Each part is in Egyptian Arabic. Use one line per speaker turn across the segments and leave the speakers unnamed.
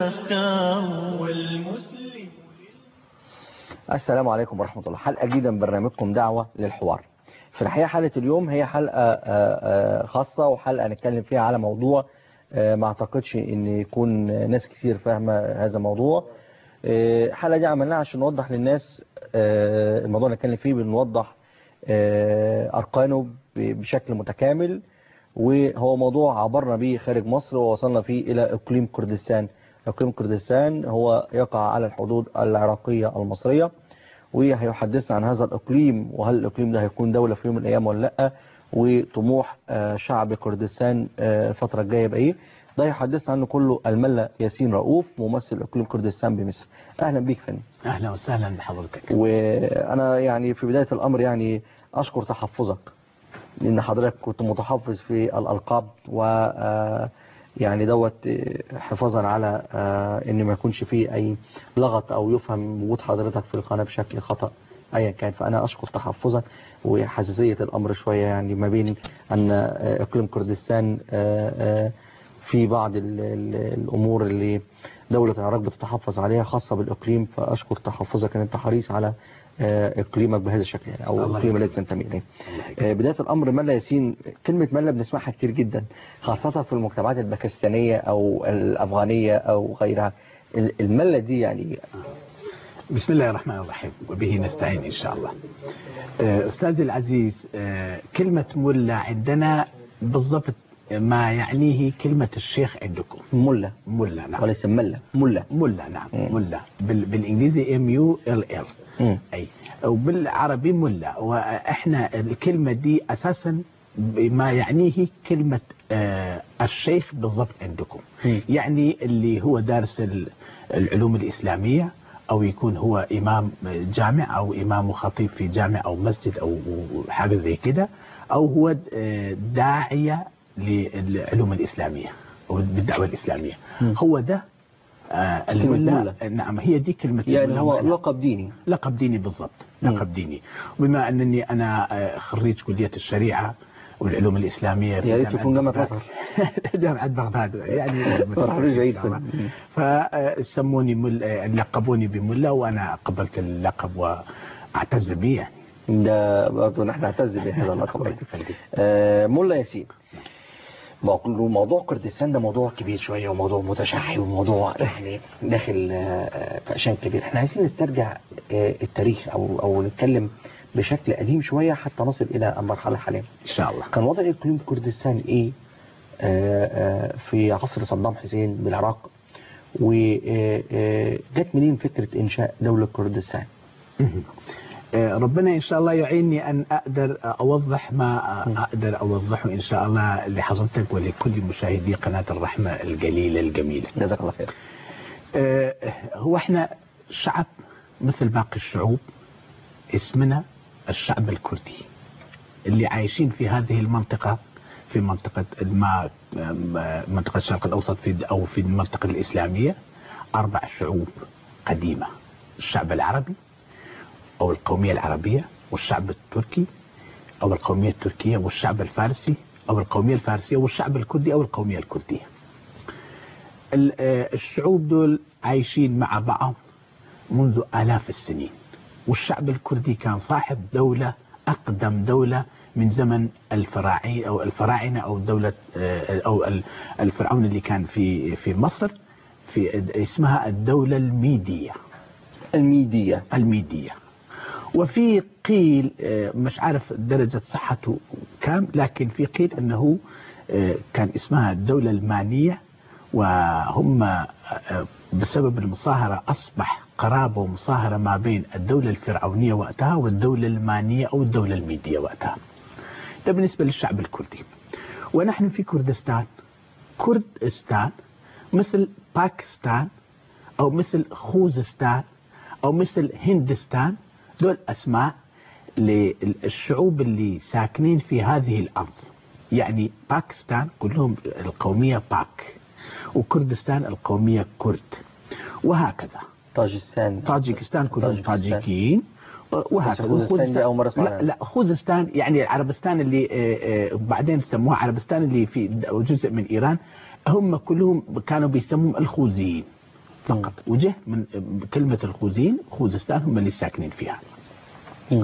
والمسلم
السلام عليكم ورحمة الله حلقة جديدة من برنامجكم دعوة للحوار في الحقيقة حلقة اليوم هي حلقة آه، آه، خاصة وحلقة نتكلم فيها على موضوع آه، ما اعتقدش ان يكون ناس كتير فاهمة هذا الموضوع آه، الحلقة دي عملناها عشان نوضح للناس آه، الموضوع اللي نتكلم فيه بنوضح آه، أركانه ب- بشكل متكامل وهو موضوع عبرنا به خارج مصر ووصلنا فيه إلى إقليم كردستان إقليم كردستان هو يقع على الحدود العراقية المصرية وهيحدثنا عن هذا الإقليم وهل الإقليم ده هيكون دولة في يوم من الأيام ولا لأ وطموح آه، شعب كردستان آه، الفترة الجاية يبقى إيه ده يحدثنا عنه كله الملا ياسين رؤوف ممثل إقليم كردستان بمصر أهلا بيك فندم
اهلا وسهلا بحضرتك
وانا يعني في بداية الامر يعني اشكر تحفظك لان حضرتك كنت متحفظ في الالقاب و آه، يعني دوت آه، حفاظا على آه، ان ما يكونش فيه اي لغط او يفهم وجود حضرتك في القناة بشكل خطأ ايا كان فانا اشكر تحفظك وحساسية الامر شوية يعني ما بين ان آه، اقليم كردستان آه، آه، في بعض ال- ال- الامور اللي دولة العراق بتتحفظ عليها خاصة بالاقليم فاشكر تحفظك ان انت حريص على آه، اقليمك بهذا الشكل يعني او
الله
الاقليم
يكرمك.
الذي تنتمي اليه آه، بداية الامر ملا ياسين كلمة ملا بنسمعها كتير جدا خاصة في المجتمعات الباكستانية او الافغانية او غيرها ال- الملة دي يعني
بسم الله الرحمن الرحيم وبه نستعين ان شاء الله آه، استاذي العزيز آه، كلمة ملا عندنا بالضبط ما يعنيه كلمة الشيخ عندكم
ملا
ملا نعم
وليس ملا ملا
ملا نعم
مم.
ملا بال- بالانجليزي ام يو ال ال
مم.
اي وبالعربي ملا واحنا الكلمة دي اساسا ما يعنيه كلمة آه، الشيخ بالضبط عندكم
مم.
يعني اللي هو دارس ال- العلوم الإسلامية أو يكون هو إمام جامع أو إمام وخطيب في جامع أو مسجد أو حاجة زي كده أو هو آه، داعية للعلوم الإسلامية أو بالدعوة الإسلامية
مم.
هو ده آه،
كلمة
الملا نعم هي دي كلمة
يعني
الملا
هو
معناها.
لقب ديني
لقب ديني بالضبط
مم.
لقب ديني وبما أنني أنا آه، خريج كلية الشريعة والعلوم الإسلامية في
يا ريت
جامعة
تكون جامعة
بغداد.
الأزهر.
جامعة بغداد يعني
فرحوا بعيد
إن شاء الله. فسموني مل... لقبوني بملا وانا قبلت اللقب واعتز به يعني
ده برضه نحن نعتز بهذا اللقب
الله
أيضا.
يخليك.
آه، ملا ياسين موضوع موضوع كردستان ده موضوع كبير شوية وموضوع متشعب وموضوع يعني داخل آه، في عشان كبير احنا عايزين نسترجع آه، التاريخ او او نتكلم بشكل قديم شوية حتى نصل الى المرحلة الحالية
ان شاء الله
كان وضع اقليم كردستان ايه آه، آه، في عصر صدام حسين بالعراق وجت منين فكرة انشاء دولة كردستان
آه، ربنا ان شاء الله يعيني ان اقدر اوضح ما آه، اقدر اوضحه ان شاء الله لحضرتك ولكل مشاهدي قناه الرحمه الجليله الجميله.
جزاك الله خير
آه، هو احنا شعب مثل باقي الشعوب اسمنا الشعب الكردي اللي عايشين في هذه المنطقة في منطقة ما ما- منطقة الشرق الأوسط في أو في المنطقة الإسلامية أربع شعوب قديمة الشعب العربي أو القومية العربية والشعب التركي أو القومية التركية والشعب الفارسي أو القومية الفارسية والشعب الكردي أو القومية الكردية ال- آه، الشعوب دول عايشين مع بعض منذ آلاف السنين والشعب الكردي كان صاحب دولة أقدم دولة من زمن الفراعي أو الفراعنة أو دولة آه، أو ال- الفرعون اللي كان في في مصر في اسمها الدولة الميدية
الميدية
الميدية وفي قيل آه، مش عارف درجة صحته كام لكن في قيل أنه آه، كان اسمها الدولة المانية وهم آه، بسبب المصاهرة أصبح قرابة ومصاهرة ما بين الدولة الفرعونية وقتها والدولة المانية أو الدولة الميدية وقتها ده بالنسبة للشعب الكردي ونحن في كردستان كردستان مثل باكستان أو مثل خوزستان أو مثل هندستان دول أسماء للشعوب اللي ساكنين في هذه الأرض يعني باكستان كلهم القومية باك وكردستان القومية كرد وهكذا
طاجستان
طاجيكستان كلهم
طاجيكستان.
طاجيكيين وهكذا
بس خوزستان دي أول مرة أسمع
لا,
عنها.
لا خوزستان يعني عربستان اللي آه، آه، بعدين سموها عربستان اللي في جزء من ايران هم كلهم كانوا بيسموهم الخوزيين فقط وجه من كلمة الخوزين خوزستان هم اللي ساكنين فيها
مم.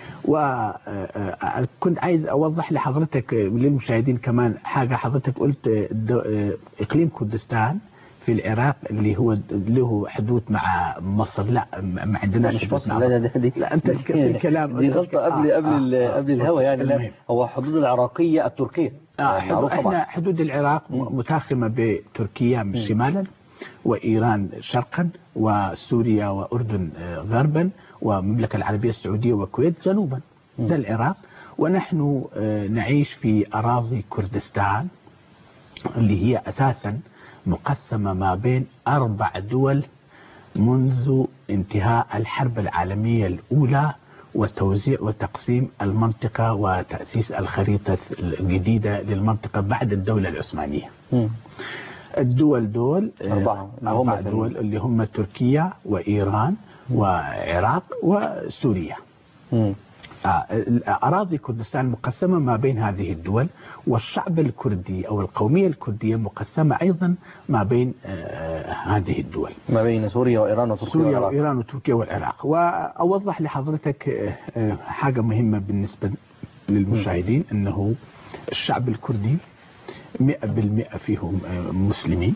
وكنت عايز اوضح لحضرتك للمشاهدين كمان حاجه حضرتك قلت د- اقليم كردستان في العراق اللي هو له حدود مع مصر لا ما عندناش
مش
حدود
مصر
مع
لا
مصر.
لا دي
لا انت الك- في الكلام
دي غلطة قبل
آه،
قبل
آه،
ال-
آه،
قبل الهوى يعني لا
المهم.
هو حدود العراقية التركية
آه حدود
معروف
احنا
طبعا
حدود العراق متاخمه بتركيا من شمالا وايران شرقا وسوريا واردن آه، غربا والمملكه العربيه السعوديه والكويت جنوبا ده العراق ونحن آه، نعيش في اراضي كردستان اللي هي اساسا مقسمه ما بين اربع دول منذ انتهاء الحرب العالميه الاولى وتوزيع وتقسيم المنطقه وتاسيس الخريطه الجديده للمنطقه بعد الدوله العثمانيه.
مم.
الدول دول آه،
أربعة. اللي هم
أربع
في-
دول اللي هم تركيا وإيران وعراق وسوريا
مم.
آه، أراضي كردستان مقسمة ما بين هذه الدول والشعب الكردي أو القومية الكردية مقسمة أيضا ما بين آه، هذه الدول
ما بين سوريا وإيران وتركيا
سوريا
والعراق
وإيران وتركيا والعراق وأوضح لحضرتك آه، آه، حاجة مهمة بالنسبة للمشاهدين أنه الشعب الكردي 100% فيهم آه، مسلمين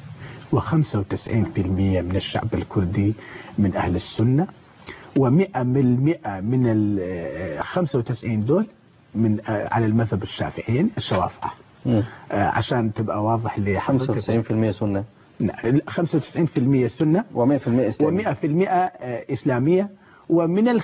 و95% من الشعب الكردي من أهل السنة و100% من ال آه، 95 دول من آه، على المذهب الشافعي الشوافعة
مم.
آه، عشان تبقى واضح لحضرتك
95% سنة
نعم، 95% سنة
و100% إسلامي
و100% إسلامية ومن ال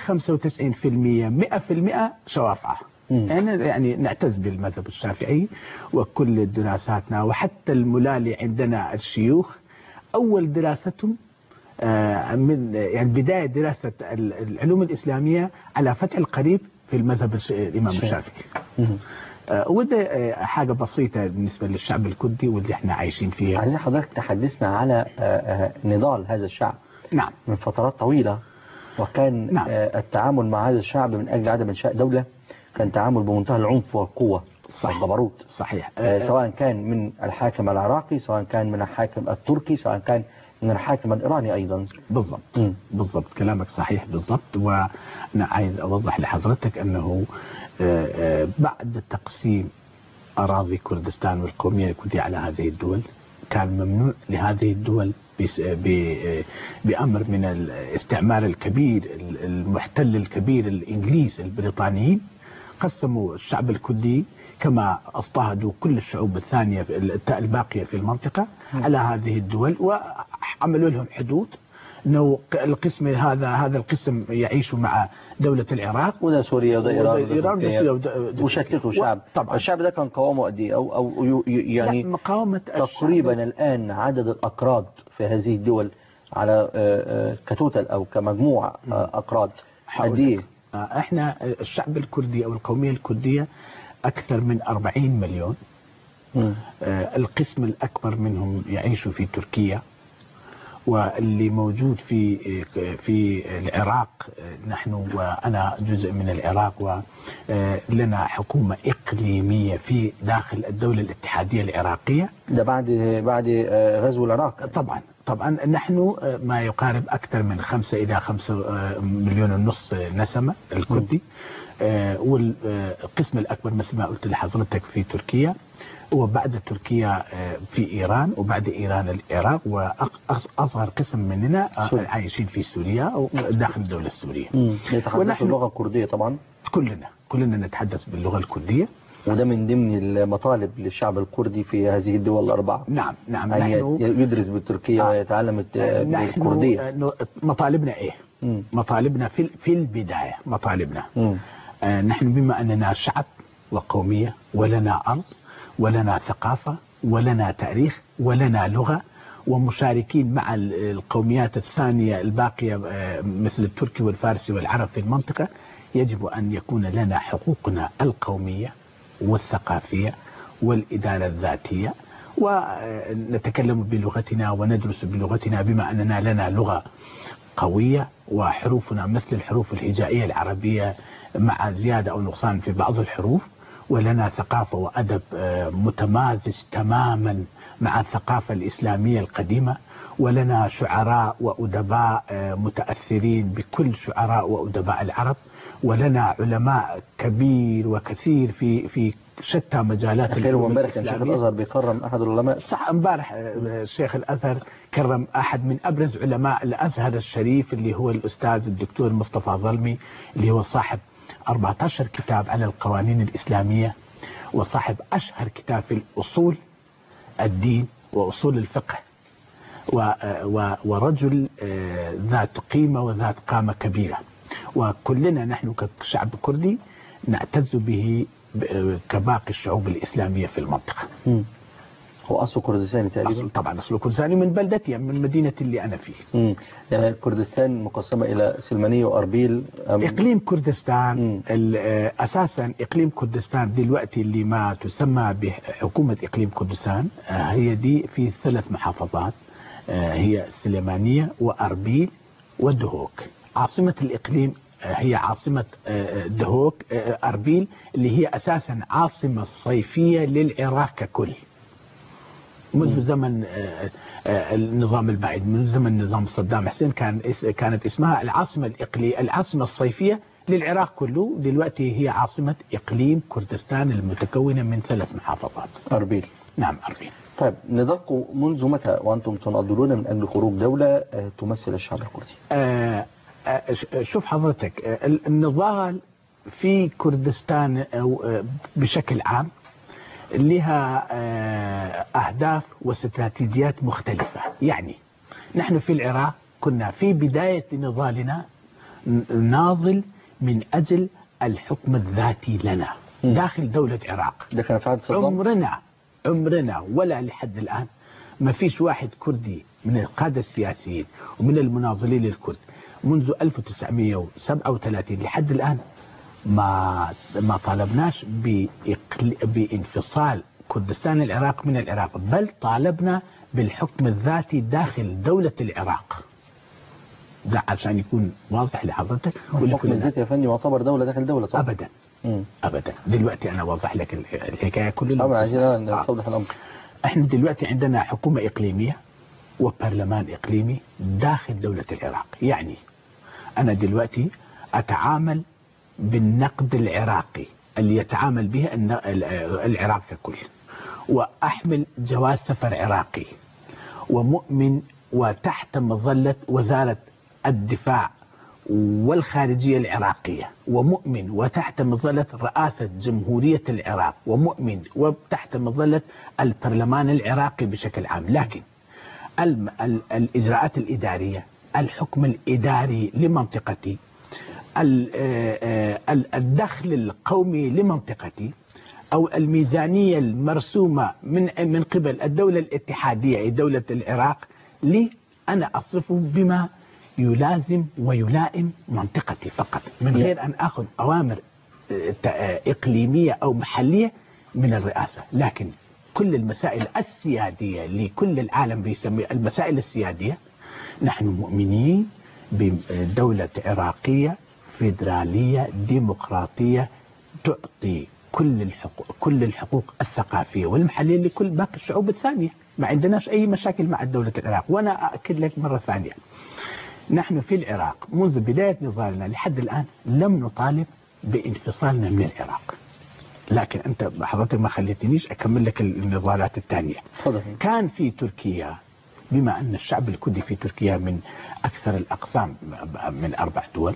95% 100% شوافعة
مم.
أنا يعني نعتز بالمذهب الشافعي وكل دراساتنا وحتى الملالي عندنا الشيوخ أول دراستهم آه، من يعني بداية دراسة ال- العلوم الإسلامية على فتح القريب في المذهب الش- الإمام
الشافعي.
الشافعي
مم.
آه، وده آه، حاجة بسيطة بالنسبة للشعب الكردي واللي احنا عايشين فيها
عايزين حضرتك تحدثنا على آه، آه، نضال هذا الشعب
نعم
من فترات طويلة وكان
نعم.
آه، التعامل مع هذا الشعب من أجل عدم إنشاء دولة كان تعامل بمنتهى العنف والقوة
صح.
والجبروت
صحيح
آه، سواء كان من الحاكم العراقي سواء كان من الحاكم التركي سواء كان من الحاكم الإيراني أيضا
بالضبط
مم.
بالضبط كلامك صحيح بالضبط وانا عايز اوضح لحضرتك انه آه، آه، بعد تقسيم اراضي كردستان والقوميه الكرديه على هذه الدول كان ممنوع لهذه الدول بس- ب- آه، بامر من الاستعمار الكبير ال- المحتل الكبير الانجليز البريطانيين قسموا الشعب الكردي كما اضطهدوا كل الشعوب الثانيه في الت- الباقيه في المنطقه على هذه الدول وعملوا لهم حدود انه القسم هذا هذا القسم يعيش مع دوله العراق
وده سوريا وده إيران
وده إيران
وده
وده
تركيا.
وده- وده-
وشتتوا الشعب
طبعا
الشعب ده كان قوامه قد ايه او او ي- ي- يعني
لا مقاومه الشعب-
تقريبا الآن عدد الأكراد في هذه الدول على آه، آه، كتوتل أو كمجموع آه، أكراد قد إيه؟
آه، احنا الشعب الكردي او القوميه الكرديه اكثر من 40 مليون
مم.
آه، القسم الأكبر منهم يعيش في تركيا واللي موجود في في العراق آه، نحن وأنا جزء من العراق ولنا حكومة إقليمية في داخل الدولة الاتحادية العراقية
ده بعد بعد آه، غزو العراق
طبعا طبعا نحن آه، ما يقارب أكثر من خمسة إلى خمسة آه، مليون ونص نسمة الكردي آه، والقسم الأكبر مثل ما قلت لحضرتك في تركيا وبعد تركيا آه، في إيران وبعد إيران العراق وأصغر قسم مننا آه،
سوريا.
عايشين في سوريا أو داخل الدولة السورية
مم. يتحدثوا
ونحن-
اللغة الكردية طبعا
كلنا كلنا نتحدث باللغة الكردية
وده من ضمن المطالب للشعب الكردي في هذه الدول الأربعة
نعم نعم
أن
نحن
ي- يدرس بالتركية
آه.
ويتعلم الت-
آه، نحن
الكردية
آه، مطالبنا إيه
مم.
مطالبنا في في البداية مطالبنا
مم.
آه، نحن بما أننا شعب وقومية ولنا أرض ولنا ثقافة ولنا تاريخ ولنا لغة ومشاركين مع ال- القوميات الثانية الباقية آه، مثل التركي والفارسي والعرب في المنطقة يجب أن يكون لنا حقوقنا القومية والثقافية والإدارة الذاتية ونتكلم بلغتنا وندرس بلغتنا بما أننا لنا لغة قوية وحروفنا مثل الحروف الهجائية العربية مع زيادة أو نقصان في بعض الحروف ولنا ثقافة وأدب آه، متمازج تماما مع الثقافة الإسلامية القديمة ولنا شعراء وأدباء آه، متأثرين بكل شعراء وأدباء العرب ولنا علماء كبير وكثير في في شتى مجالات
خير
العلوم
وامبارح كان شيخ
الإسلامية.
الازهر بيكرم احد العلماء
صح امبارح آه، الشيخ الازهر كرم احد من ابرز علماء الازهر الشريف اللي هو الاستاذ الدكتور مصطفى ظلمي اللي هو صاحب 14 كتاب على القوانين الاسلاميه وصاحب اشهر كتاب في الاصول الدين واصول الفقه و- و- ورجل آه، ذات قيمه وذات قامه كبيره وكلنا نحن كشعب كردي نعتز به ب- كباقي الشعوب الاسلاميه في المنطقه.
مم. هو اصله كردستاني تقريبا
أصل طبعا اصله كردستاني من بلدتي من مدينه اللي انا فيه
مم. يعني كردستان مقسمه الى سلمانيه واربيل أم-
اقليم كردستان
مم.
ال- آه، اساسا اقليم كردستان دلوقتي اللي ما تسمى بحكومه اقليم كردستان آه، هي دي في ثلاث محافظات آه، هي السليمانيه واربيل ودهوك عاصمه الاقليم آه، هي عاصمة آه، آه، دهوك آه، أربيل اللي هي أساسا عاصمة صيفية للعراق ككل منذ زمن آه، آه، النظام البعيد منذ زمن نظام صدام حسين كان اس- كانت اسمها العاصمة الإقليمية العاصمة الصيفية للعراق كله دلوقتي هي عاصمة إقليم كردستان المتكونة من ثلاث محافظات
اربيل
نعم أربيل
طيب نضالكم منذ متى وانتم تناضلون من اجل خروج دوله آه، تمثل الشعب الكردي
آه، آه، ش- شوف حضرتك آه، ال- النضال في كردستان أو، آه، بشكل عام لها آه، أهداف واستراتيجيات مختلفة يعني نحن في العراق كنا في بداية نضالنا ن- ناضل من أجل الحكم الذاتي لنا
م.
داخل دولة العراق
ده كان في عهد صدام
عمرنا عمرنا ولا لحد الآن ما فيش واحد كردي من القادة السياسيين ومن المناضلين للكرد منذ 1937 لحد الآن ما ما طالبناش بإقل- بانفصال كردستان العراق من العراق بل طالبنا بالحكم الذاتي داخل دولة العراق ده عشان يكون واضح لحضرتك
الحكم
ولكل الناس.
الذاتي يا فندم يعتبر دوله داخل دوله طبعا
ابدا
مم.
ابدا دلوقتي انا اوضح لك ال- الحكايه كلنا
طبعا عايزين
آه.
نستوضح الامر
احنا دلوقتي عندنا حكومة إقليمية وبرلمان إقليمي داخل دولة العراق يعني أنا دلوقتي أتعامل بالنقد العراقي اللي يتعامل به الن- ال- العراق ككل وأحمل جواز سفر عراقي ومؤمن وتحت مظلة وزارة الدفاع والخارجية العراقية ومؤمن وتحت مظلة رئاسة جمهورية العراق ومؤمن وتحت مظلة البرلمان العراقي بشكل عام لكن الم- ال- الإجراءات الإدارية الحكم الإداري لمنطقتي ال- آه، آه، ال- الدخل القومي لمنطقتي أو الميزانية المرسومة من من قبل الدولة الاتحادية أي دولة العراق لي أنا أصرفه بما يلازم ويلائم منطقتي فقط من غير أن أخذ أوامر آه، ت- آه، إقليمية أو محلية من الرئاسة لكن كل المسائل السيادية لكل العالم بيسميها المسائل السيادية نحن مؤمنين بدولة عراقية فيدرالية ديمقراطية تعطي كل الحقوق كل الحقوق الثقافية والمحلية لكل باقي الشعوب الثانية ما عندناش أي مشاكل مع دولة العراق وأنا أأكد لك مرة ثانية نحن في العراق منذ بداية نضالنا لحد الآن لم نطالب بانفصالنا من العراق لكن أنت حضرتك ما خليتنيش أكمل لك النضالات الثانية
تفضل
كان في تركيا بما أن الشعب الكردي في تركيا من أكثر الأقسام من أربع دول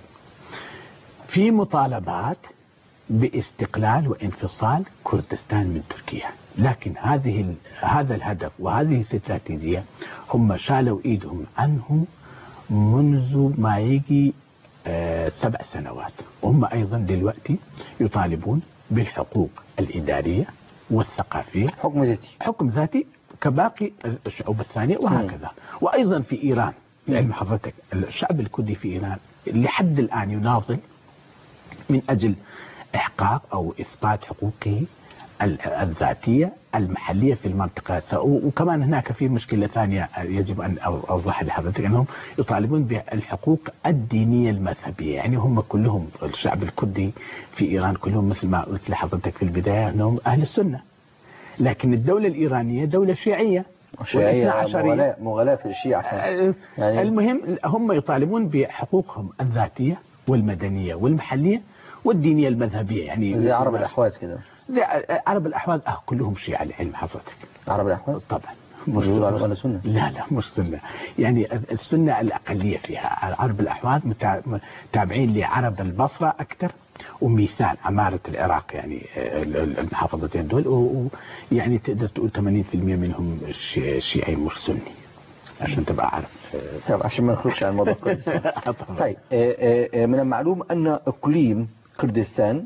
في مطالبات باستقلال وانفصال كردستان من تركيا لكن هذه ال- هذا الهدف وهذه الاستراتيجية هم شالوا إيدهم عنه منذ ما يجي آه، سبع سنوات وهم أيضا دلوقتي يطالبون بالحقوق الإدارية والثقافية
حكم ذاتي
حكم ذاتي كباقي الشعوب الثانية وهكذا وأيضا في إيران لعلم حضرتك الشعب الكردي في إيران لحد الآن يناضل من أجل إحقاق أو إثبات حقوقه ال- الذاتية المحلية في المنطقة س- وكمان هناك في مشكلة ثانية يجب أن أو- أوضحها لحضرتك أنهم يطالبون بالحقوق الدينية المذهبية يعني هم كلهم الشعب الكردي في إيران كلهم مثل ما قلت لحضرتك في البداية أنهم أهل السنة لكن الدولة الإيرانية دولة شيعية
الشيعية
والاثنى عشرية
مغلاة مغلاة في الشيعة
آه،
يعني-
المهم هم يطالبون بحقوقهم الذاتية والمدنية والمحلية والدينية المذهبية يعني
زي عرب الأحواز كده
زي عرب الأحواز آه كلهم شيعة لعلم حضرتك
عرب الأحواز
طبعا
مش بيقولوا على ولا سنة
لا لا مش سنة يعني السنة الأقلية فيها عرب الأحواز متع- تابعين لعرب البصرة أكثر وميسان عمارة العراق يعني ال- ال- المحافظتين دول ويعني تقدر تقول 80% منهم شي- شيعي مش سني عشان تبقى عارف
طب عشان ما نخرجش عن الموضوع كويس
طبعاً.
طيب آه، آه، آه، من المعلوم أن إقليم كردستان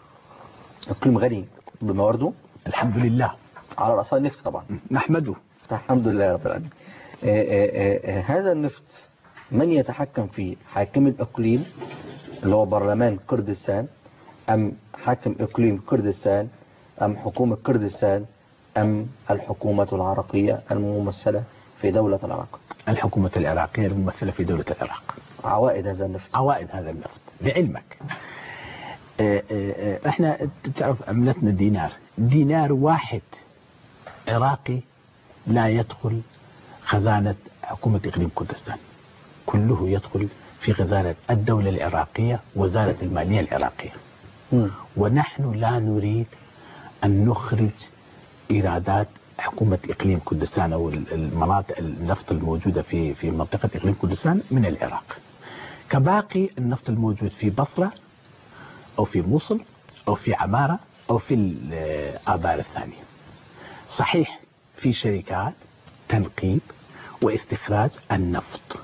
إقليم غني بموارده
الحمد لله
على رأسها النفط طبعا
نحمده
الحمد لله رب العالمين آه، آه، آه، هذا النفط من يتحكم فيه حاكم الإقليم اللي هو برلمان كردستان أم حاكم إقليم كردستان أم حكومة كردستان أم الحكومة العراقية الممثلة في دولة العراق
الحكومة العراقية الممثلة في دولة العراق
عوائد هذا النفط
عوائد هذا النفط لعلمك آه، آه، آه، احنا تعرف عملتنا دينار دينار واحد عراقي لا يدخل خزانة حكومة إقليم كردستان كله يدخل في خزانة الدولة العراقية وزارة المالية العراقية
مم.
ونحن لا نريد أن نخرج إيرادات حكومة إقليم كردستان أو المناطق النفط الموجودة في في منطقة إقليم كردستان من العراق كباقي النفط الموجود في بصرة أو في موصل أو في عمارة أو في الآبار الثانية صحيح في شركات تنقيب واستخراج النفط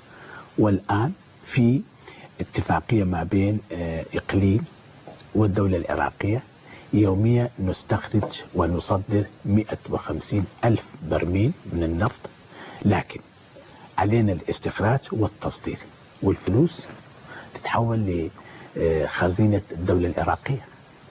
والآن في اتفاقية ما بين آه، إقليم والدولة العراقية يوميا نستخرج ونصدر 150 ألف برميل من النفط لكن علينا الاستخراج والتصدير والفلوس تتحول لخزينة الدولة العراقية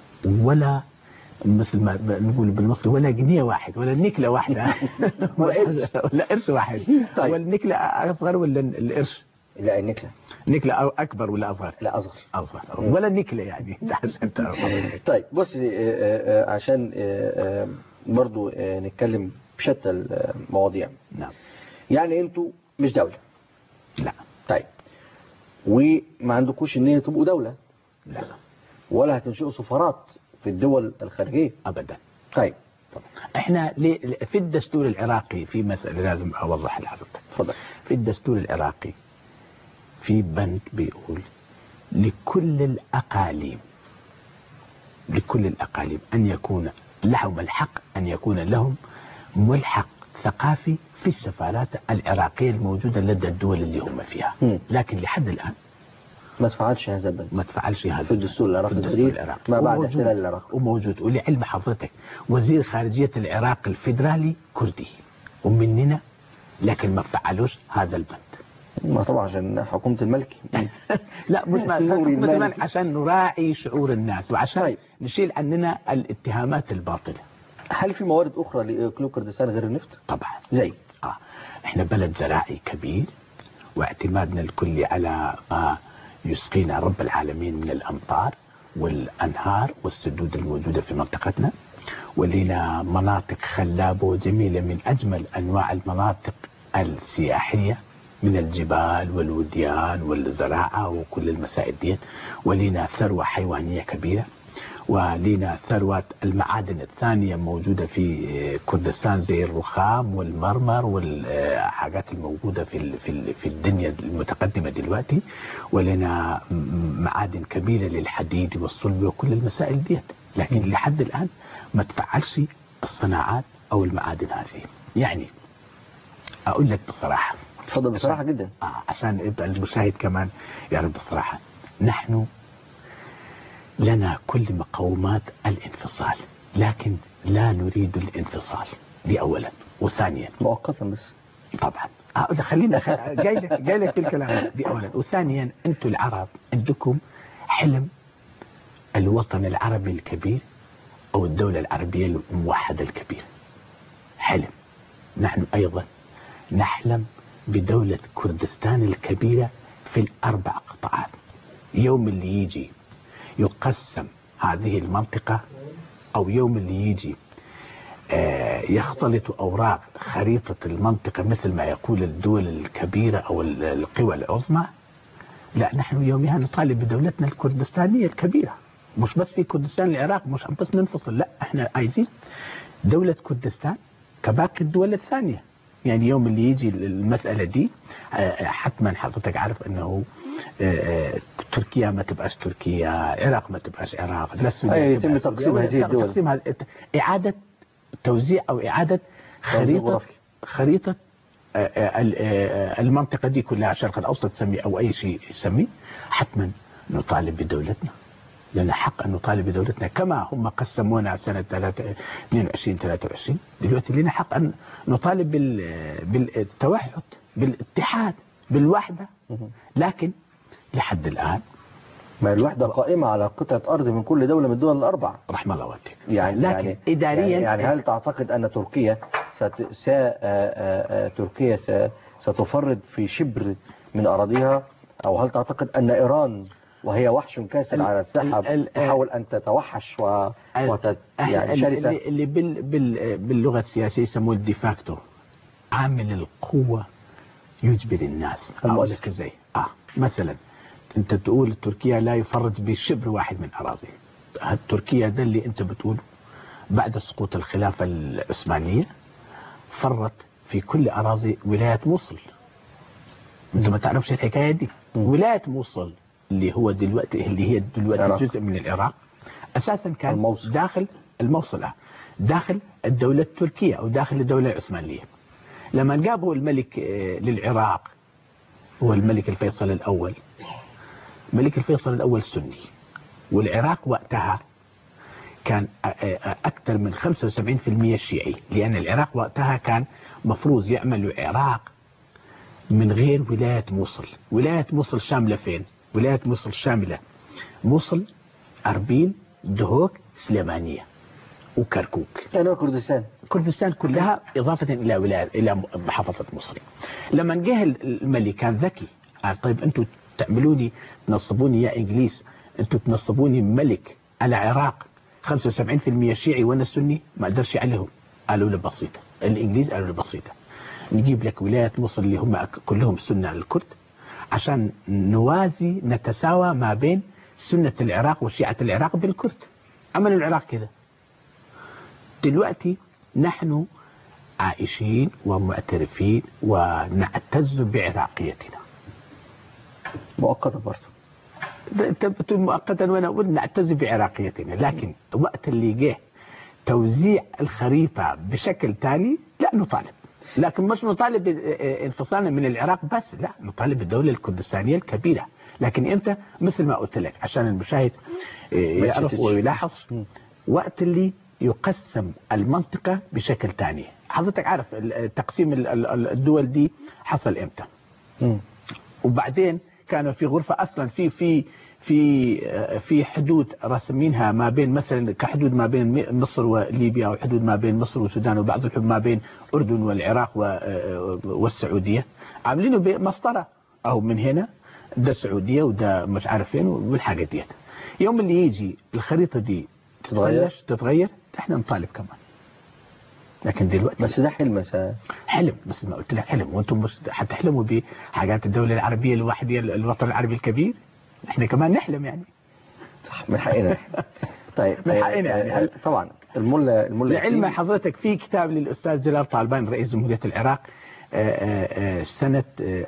ولا مثل ما نقول بالمصري ولا جنيه واحد ولا نكلة واحدة
ولا قرش.
ولا قرش واحد
طيب.
والنكلة أصغر ولا القرش
لا النكلة
نكلة أو أكبر ولا أصغر
لا أصغر
أصغر ولا نكلة يعني عشان تعرف
طيب بص آه، آه، آه، عشان آه، آه، برضو آه، نتكلم بشتى المواضيع
نعم
يعني انتوا مش دولة
لا
طيب وما عندكوش ان تبقوا دولة
لا
ولا هتنشئوا سفارات في الدول الخارجية
أبدا
طيب
احنا ليه- في الدستور العراقي في مسألة لازم أوضح لحضرتك
اتفضل
في الدستور العراقي في بند بيقول لكل الأقاليم لكل الأقاليم أن يكون لهم الحق أن يكون لهم ملحق ثقافي في السفارات العراقية الموجودة لدى الدول اللي هم فيها
مم.
لكن لحد الآن
ما تفعلش هذا البند
ما تفعلش هذا
في الدستور العراقي
في الدستور
الجديد
العراقي
ما بعد
وموجود-
احتلال العراق
وموجود ولعلم حضرتك وزير خارجية العراق الفيدرالي كردي ومننا لكن ما فعلوش هذا البند
ما طبعا عشان حكومة الملكي
لا مش ما
نوري
مثلا
المالكي.
عشان نراعي شعور الناس وعشان
طيب.
نشيل عننا الاتهامات الباطلة
هل في موارد أخرى لإقليم كردستان غير النفط؟
طبعا
زي
آه. احنا بلد زراعي كبير واعتمادنا الكلي على ما يسقينا رب العالمين من الامطار والانهار والسدود الموجوده في منطقتنا ولنا مناطق خلابه وجميله من اجمل انواع المناطق السياحيه من الجبال والوديان والزراعه وكل المسائل ديت ولنا ثروه حيوانيه كبيره ولنا ثروات المعادن الثانية موجودة في كردستان زي الرخام والمرمر والحاجات الموجودة في ال- في ال- في الدنيا المتقدمة دلوقتي ولنا م- معادن كبيرة للحديد والصلب وكل المسائل ديت لكن لحد الآن ما تفعلش الصناعات أو المعادن هذه يعني أقول لك بصراحة
اتفضل بصراحة جدا
آه، عشان يبقى المشاهد كمان يعرف بصراحة نحن لنا كل مقومات الانفصال لكن لا نريد الانفصال دي أولا وثانيا
مؤقتا بس
طبعا آه، لا، خلينا خ- جاي لك جاي لك في الكلام دي اولا وثانيا انتم العرب عندكم حلم الوطن العربي الكبير او الدوله العربيه الموحده الكبيره حلم نحن ايضا نحلم بدوله كردستان الكبيره في الاربع قطاعات يوم اللي يجي يقسم هذه المنطقه او يوم اللي يجي آه، يختلط أوراق خريطة المنطقة مثل ما يقول الدول الكبيرة أو ال- القوى العظمى لا نحن يومها نطالب بدولتنا الكردستانية الكبيرة مش بس في كردستان العراق مش بس ننفصل لا احنا عايزين دولة كردستان كباقي الدول الثانية يعني يوم اللي يجي المسألة دي آه، حتما حضرتك عارف انه آه، آه، تركيا ما تبقاش تركيا العراق ما تبقاش عراق لا سوريا
أي يتم
تبقى
تقسيم
سوريا.
هذه الدول.
تقسيم هذه- إعادة توزيع أو إعادة خريطة
جغرافي.
خريطة آه، آه، ال- آه، المنطقة دي كلها الشرق الأوسط تسميه أو أي شيء يسميه حتما نطالب بدولتنا لنا حق أن نطالب بدولتنا كما هم قسمونا سنة 3 22 23 دلوقتي لنا حق أن نطالب بال- بالتوحد بالاتحاد بالوحدة لكن لحد الآن
ما الوحدة قائمة على قطعة أرض من كل دولة من الدول الأربع
رحم الله والديك
يعني
لكن
يعني
إداريا
يعني, يعني هل تعتقد أن تركيا ست س آه، آه، آه، تركيا س- ستفرد في شبر من أراضيها أو هل تعتقد أن إيران وهي وحش كاسر
ال-
على الساحة
ال- ال-
تحاول أن تتوحش و... وتت... يعني
ال-
شرسة
اللي اللي بال بال باللغه السياسيه يسموه الديفاكتو عامل القوه يجبر الناس اقول
المؤسس.
لك ازاي اه مثلا انت تقول تركيا لا يفرط بشبر واحد من اراضيه تركيا ده اللي انت بتقوله بعد سقوط الخلافه العثمانيه فرط في كل اراضي ولايه موصل انت ما تعرفش الحكايه دي
مم.
ولايه موصل اللي هو دلوقتي اللي هي دلوقتي
العراق.
جزء من العراق اساسا كان
الموصل.
داخل الموصل آه. داخل الدوله التركيه او داخل الدوله العثمانيه لما جابوا الملك آه، للعراق هو الملك الفيصل الاول الملك الفيصل الاول سني والعراق وقتها كان آه، آه، اكثر من 75% شيعي لان العراق وقتها كان مفروض يعملوا عراق من غير ولاية موصل ولاية موصل شاملة فين ولاية موصل شاملة موصل أربيل دهوك سليمانية وكركوك
يعني هو كردستان
كردستان كلها إضافة إلى ولاية إلى محافظة موصل لما جه الملك كان ذكي قال طيب أنتوا تعملوني تنصبوني يا إنجليز أنتوا تنصبوني ملك على عراق 75% شيعي وأنا سني ما أقدرش عليهم قالوا له بسيطة الإنجليز قالوا له بسيطة نجيب لك ولاية موصل اللي هم كلهم سنة الكرد عشان نوازي نتساوى ما بين سنة العراق وشيعة العراق بالكرد عملوا العراق كده دلوقتي نحن عائشين ومعترفين ونعتز بعراقيتنا
مؤقتا برضه
انت بتقول مؤقتا وانا اقول نعتز بعراقيتنا لكن وقت اللي جه توزيع الخريطه بشكل ثاني لا نطالب لكن مش نطالب انفصالنا من العراق بس لا نطالب بالدوله الكردستانيه الكبيره لكن انت مثل ما قلت لك عشان المشاهد يعرف
يشتتش.
ويلاحظ
مم.
وقت اللي يقسم المنطقة بشكل ثاني حضرتك عارف ال- تقسيم ال- ال- الدول دي حصل امتى
مم.
وبعدين كانوا في غرفة اصلا في في في آه، في حدود رسمينها ما بين مثلا كحدود ما بين م- مصر وليبيا وحدود ما بين مصر والسودان وبعض الحدود ما بين اردن والعراق و- آه، والسعوديه عاملينه بمسطره او من هنا ده السعوديه وده مش عارف فين والحاجات ديت يوم اللي يجي الخريطه دي
تتغير؟
تتفلش تتغير احنا نطالب كمان لكن دلوقتي
بس ده حلم سا...
حلم بس ما قلت لك حلم وانتم مش حتحلموا بحاجات الدوله العربيه الوحده الوطن العربي الكبير احنا كمان نحلم يعني
صح من حقنا طيب
من
آه،
حقنا يعني.
آه، طبعا الملا الملا
لعلم
ياسين-
حضرتك في كتاب للاستاذ جلال طالبان رئيس جمهوريه العراق آه، آه، آه، سنه آه،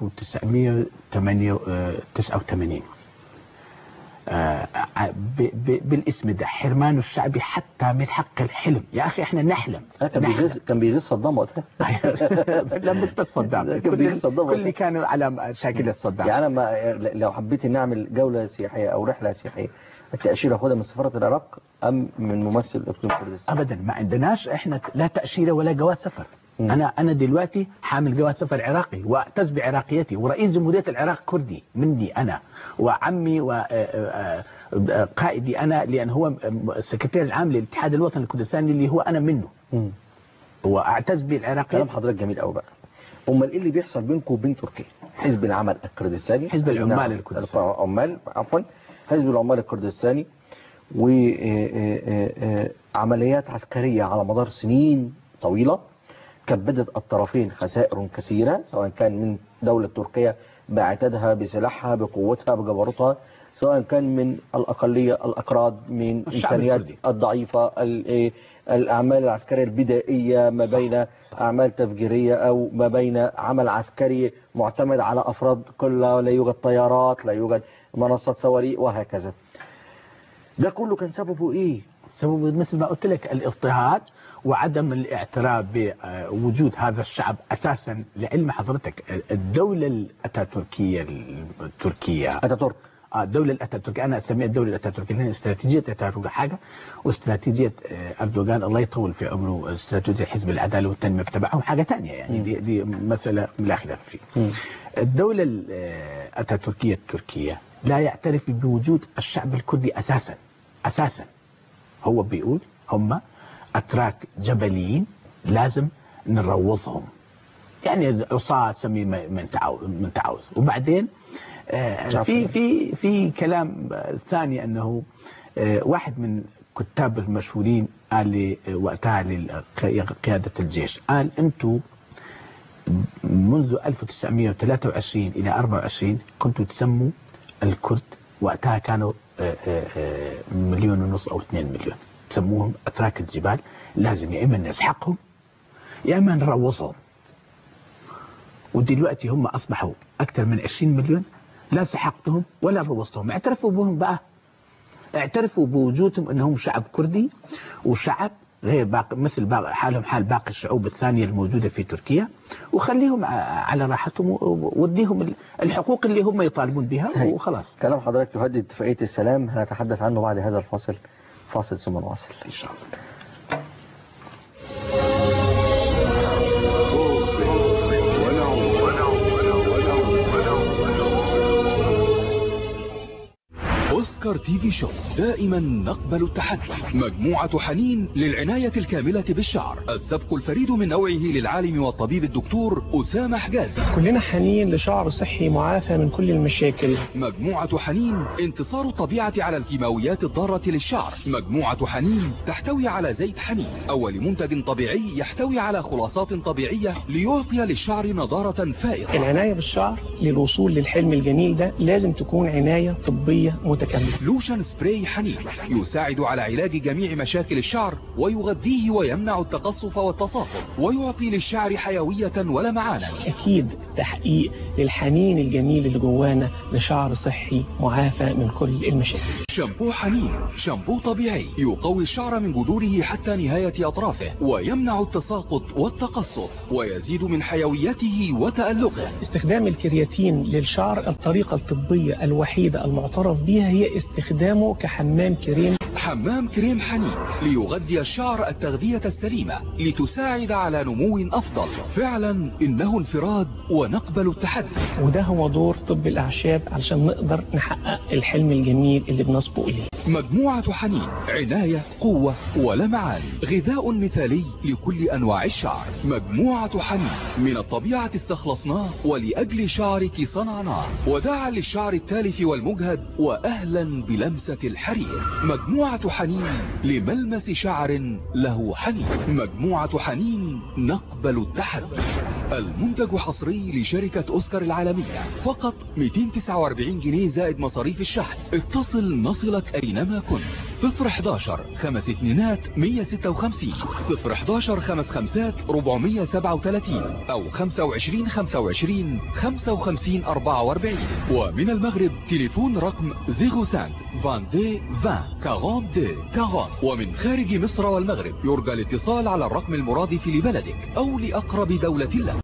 1989 آه، آه، ب- ب- بالاسم ده حرمان الشعبي حتى من حق الحلم يا اخي احنا نحلم
آه، كان
نحلم.
بيغيظ كان بيغيظ صدام وقتها
لا مش بس صدام
كان
كل
بيغيظ صدام
كل اللي كانوا على شاكله صدام
يعني انا ما لو حبيت نعمل جوله سياحيه او رحله سياحيه التاشيره اخدها من سفاره العراق ام من ممثل اقليم كردستان
ابدا ما عندناش احنا لا تاشيره ولا جواز سفر
مم.
انا انا دلوقتي حامل جواز سفر عراقي واعتز بعراقيتي ورئيس جمهوريه العراق كردي مني انا وعمي وقائدي انا لان هو السكرتير العام للاتحاد الوطني الكردستاني اللي هو انا منه
مم.
واعتز بالعراقيه
كلام حضرتك جميل قوي بقى امال ايه اللي بيحصل بينكم وبين تركيا حزب العمل الكردستاني
حزب العمال
نعم،
الكردستاني.
العمال عفوا حزب العمال الكردستاني و آه، آه، آه، عمليات عسكرية على مدار سنين طويلة كبدت الطرفين خسائر كثيرة سواء كان من دولة تركيا بعتادها بسلاحها بقوتها بجبروتها سواء كان من الأقلية الأكراد من
الشعب
إمكانيات
الكردي.
الضعيفة ال- إيه، الأعمال العسكرية البدائية ما بين أعمال تفجيرية أو ما بين عمل عسكري معتمد على أفراد كلها لا يوجد طيارات لا يوجد منصات صواريخ وهكذا ده كله كان سببه إيه؟
سبب مثل ما قلت لك الاضطهاد وعدم الاعتراف بوجود هذا الشعب اساسا لعلم حضرتك الدوله الاتاتوركيه التركيه
أتاتورك
آه، الدولة الأتاتوركية أنا أسميها الدولة الأتاتوركية لأن استراتيجية الأتاتورك حاجة واستراتيجية آه، أردوغان الله يطول في عمره استراتيجية حزب العدالة والتنمية تبعهم حاجة ثانية يعني
مم.
دي, دي مسألة لا خلاف فيه
مم.
الدولة الأتاتوركية التركية لا يعترف بوجود الشعب الكردي أساسا أساسا هو بيقول هم أتراك جبليين لازم نروضهم يعني عصاة سمي من تعاوز من تعاوز وبعدين آه، في في في كلام آه، ثاني انه آه، واحد من كتاب المشهورين قال لي آه، وقتها لقيادة الجيش قال انتم منذ 1923 الى 24 كنتوا تسموا الكرد وقتها كانوا آه، آه، آه، مليون ونص او 2 مليون تسموهم اتراك الجبال لازم يا اما نسحقهم يا اما نروضهم ودلوقتي هم اصبحوا اكثر من 20 مليون لا سحقتهم ولا روضتهم اعترفوا بهم بقى اعترفوا بوجودهم انهم شعب كردي وشعب غير باقي مثل باقي حالهم حال باقي الشعوب الثانيه الموجوده في تركيا وخليهم ع- على راحتهم و- واديهم ال- الحقوق اللي هم يطالبون بها
هي.
وخلاص
كلام حضرتك يهدد اتفاقية السلام هنتحدث عنه بعد هذا الفاصل فاصل ثم نواصل
ان شاء الله
أوسكار تي في شو دائما نقبل التحدي مجموعة حنين للعناية الكاملة بالشعر السبق الفريد من نوعه للعالم والطبيب الدكتور أسامة حجازي
كلنا حنين لشعر صحي معافى من كل المشاكل
مجموعة حنين انتصار الطبيعة على الكيماويات الضارة للشعر مجموعة حنين تحتوي على زيت حنين أول منتج طبيعي يحتوي على خلاصات طبيعية ليعطي للشعر نضارة فائقة
العناية بالشعر للوصول للحلم الجميل ده لازم تكون عناية طبية متكاملة
لوشن سبراي حنين يساعد على علاج جميع مشاكل الشعر ويغذيه ويمنع التقصف والتصاقل ويعطي للشعر حيوية ولمعانا
أكيد تحقيق للحنين الجميل اللي جوانا لشعر صحي معافى من كل المشاكل
شامبو حنين شامبو طبيعي يقوي الشعر من جذوره حتى نهاية أطرافه ويمنع التساقط والتقصف ويزيد من حيويته وتألقه
استخدام الكرياتين للشعر الطريقة الطبية الوحيدة المعترف بها هي استخدامه كحمام كريم
حمام كريم حنين ليغذي الشعر التغذية السليمة لتساعد على نمو أفضل فعلا إنه انفراد ونقبل التحدي
وده هو دور طب الأعشاب علشان نقدر نحقق الحلم الجميل اللي بنصبو إليه
مجموعة حنين عناية قوة ولمعان غذاء مثالي لكل أنواع الشعر مجموعة حنين من الطبيعة استخلصناه ولأجل شعرك صنعناه وداعا للشعر التالف والمجهد وأهلا بلمسة الحرير مجموعة حنين لملمس شعر له حنين مجموعة حنين نقبل التحدي المنتج حصري لشركة أوسكار العالمية فقط 249 جنيه زائد مصاريف الشحن اتصل نصلك أينما كنت 011 خمس اتنينات 156 011 خمس خمسات 437 أو 25 25 55 44 ومن المغرب تليفون رقم 05 22 20 42 40 ومن خارج مصر والمغرب يرجى الاتصال على الرقم المرادف لبلدك أو لأقرب دولة لك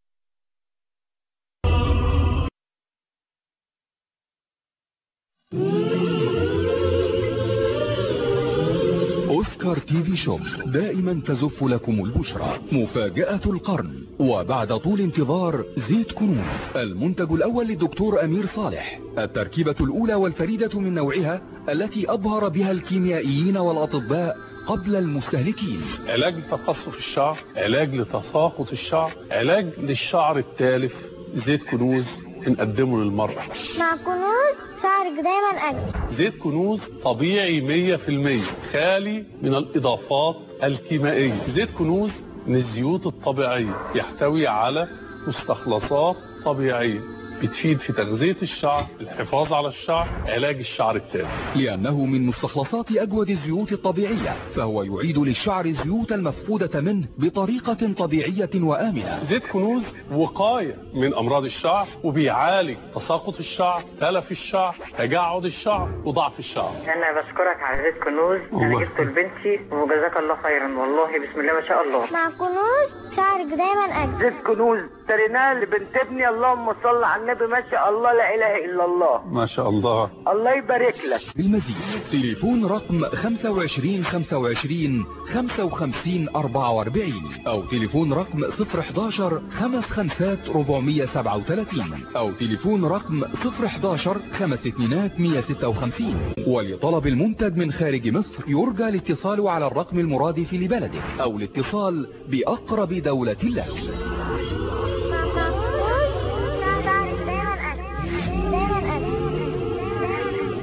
أوسكار تي في شوب دائما تزف لكم البشرى مفاجأة القرن وبعد طول انتظار زيت كنوز المنتج الأول للدكتور أمير صالح التركيبة الأولى والفريدة من نوعها التي أبهر بها الكيميائيين والأطباء قبل المستهلكين
علاج لتقصف الشعر علاج لتساقط الشعر علاج للشعر التالف زيت كنوز بنقدمه للمرأة
مع كنوز شعرك دايما أجمل
زيت كنوز طبيعي 100% خالي من الإضافات الكيميائية زيت كنوز من الزيوت الطبيعية يحتوي على مستخلصات طبيعية بتفيد في تغذية الشعر الحفاظ على الشعر علاج الشعر التالف
لأنه من مستخلصات أجود الزيوت الطبيعية فهو يعيد للشعر الزيوت المفقودة منه بطريقة طبيعية وآمنة
زيت كنوز وقاية من أمراض الشعر وبيعالج تساقط الشعر تلف الشعر تجعد الشعر وضعف الشعر
انا بشكرك على زيت كنوز انا
الله.
جبته لبنتي وجزاك الله خيرا والله بسم الله ما شاء الله
مع كنوز شعرك دايما أجمل
زيت كنوز اشتريناه لبنت ابني اللهم صل على النبي ما شاء الله لا اله الا الله
ما شاء الله
الله يبارك لك
بالمزيد تليفون رقم 25 25 55 44 أو تليفون رقم 011 55 437 أو تليفون رقم 011 5 اتنينات 156 ولطلب المنتج من خارج مصر يرجى الاتصال على الرقم المرادف لبلدك أو الاتصال بأقرب دولة لك
مع كنوز شعرك دايما أجمل دايما أجمل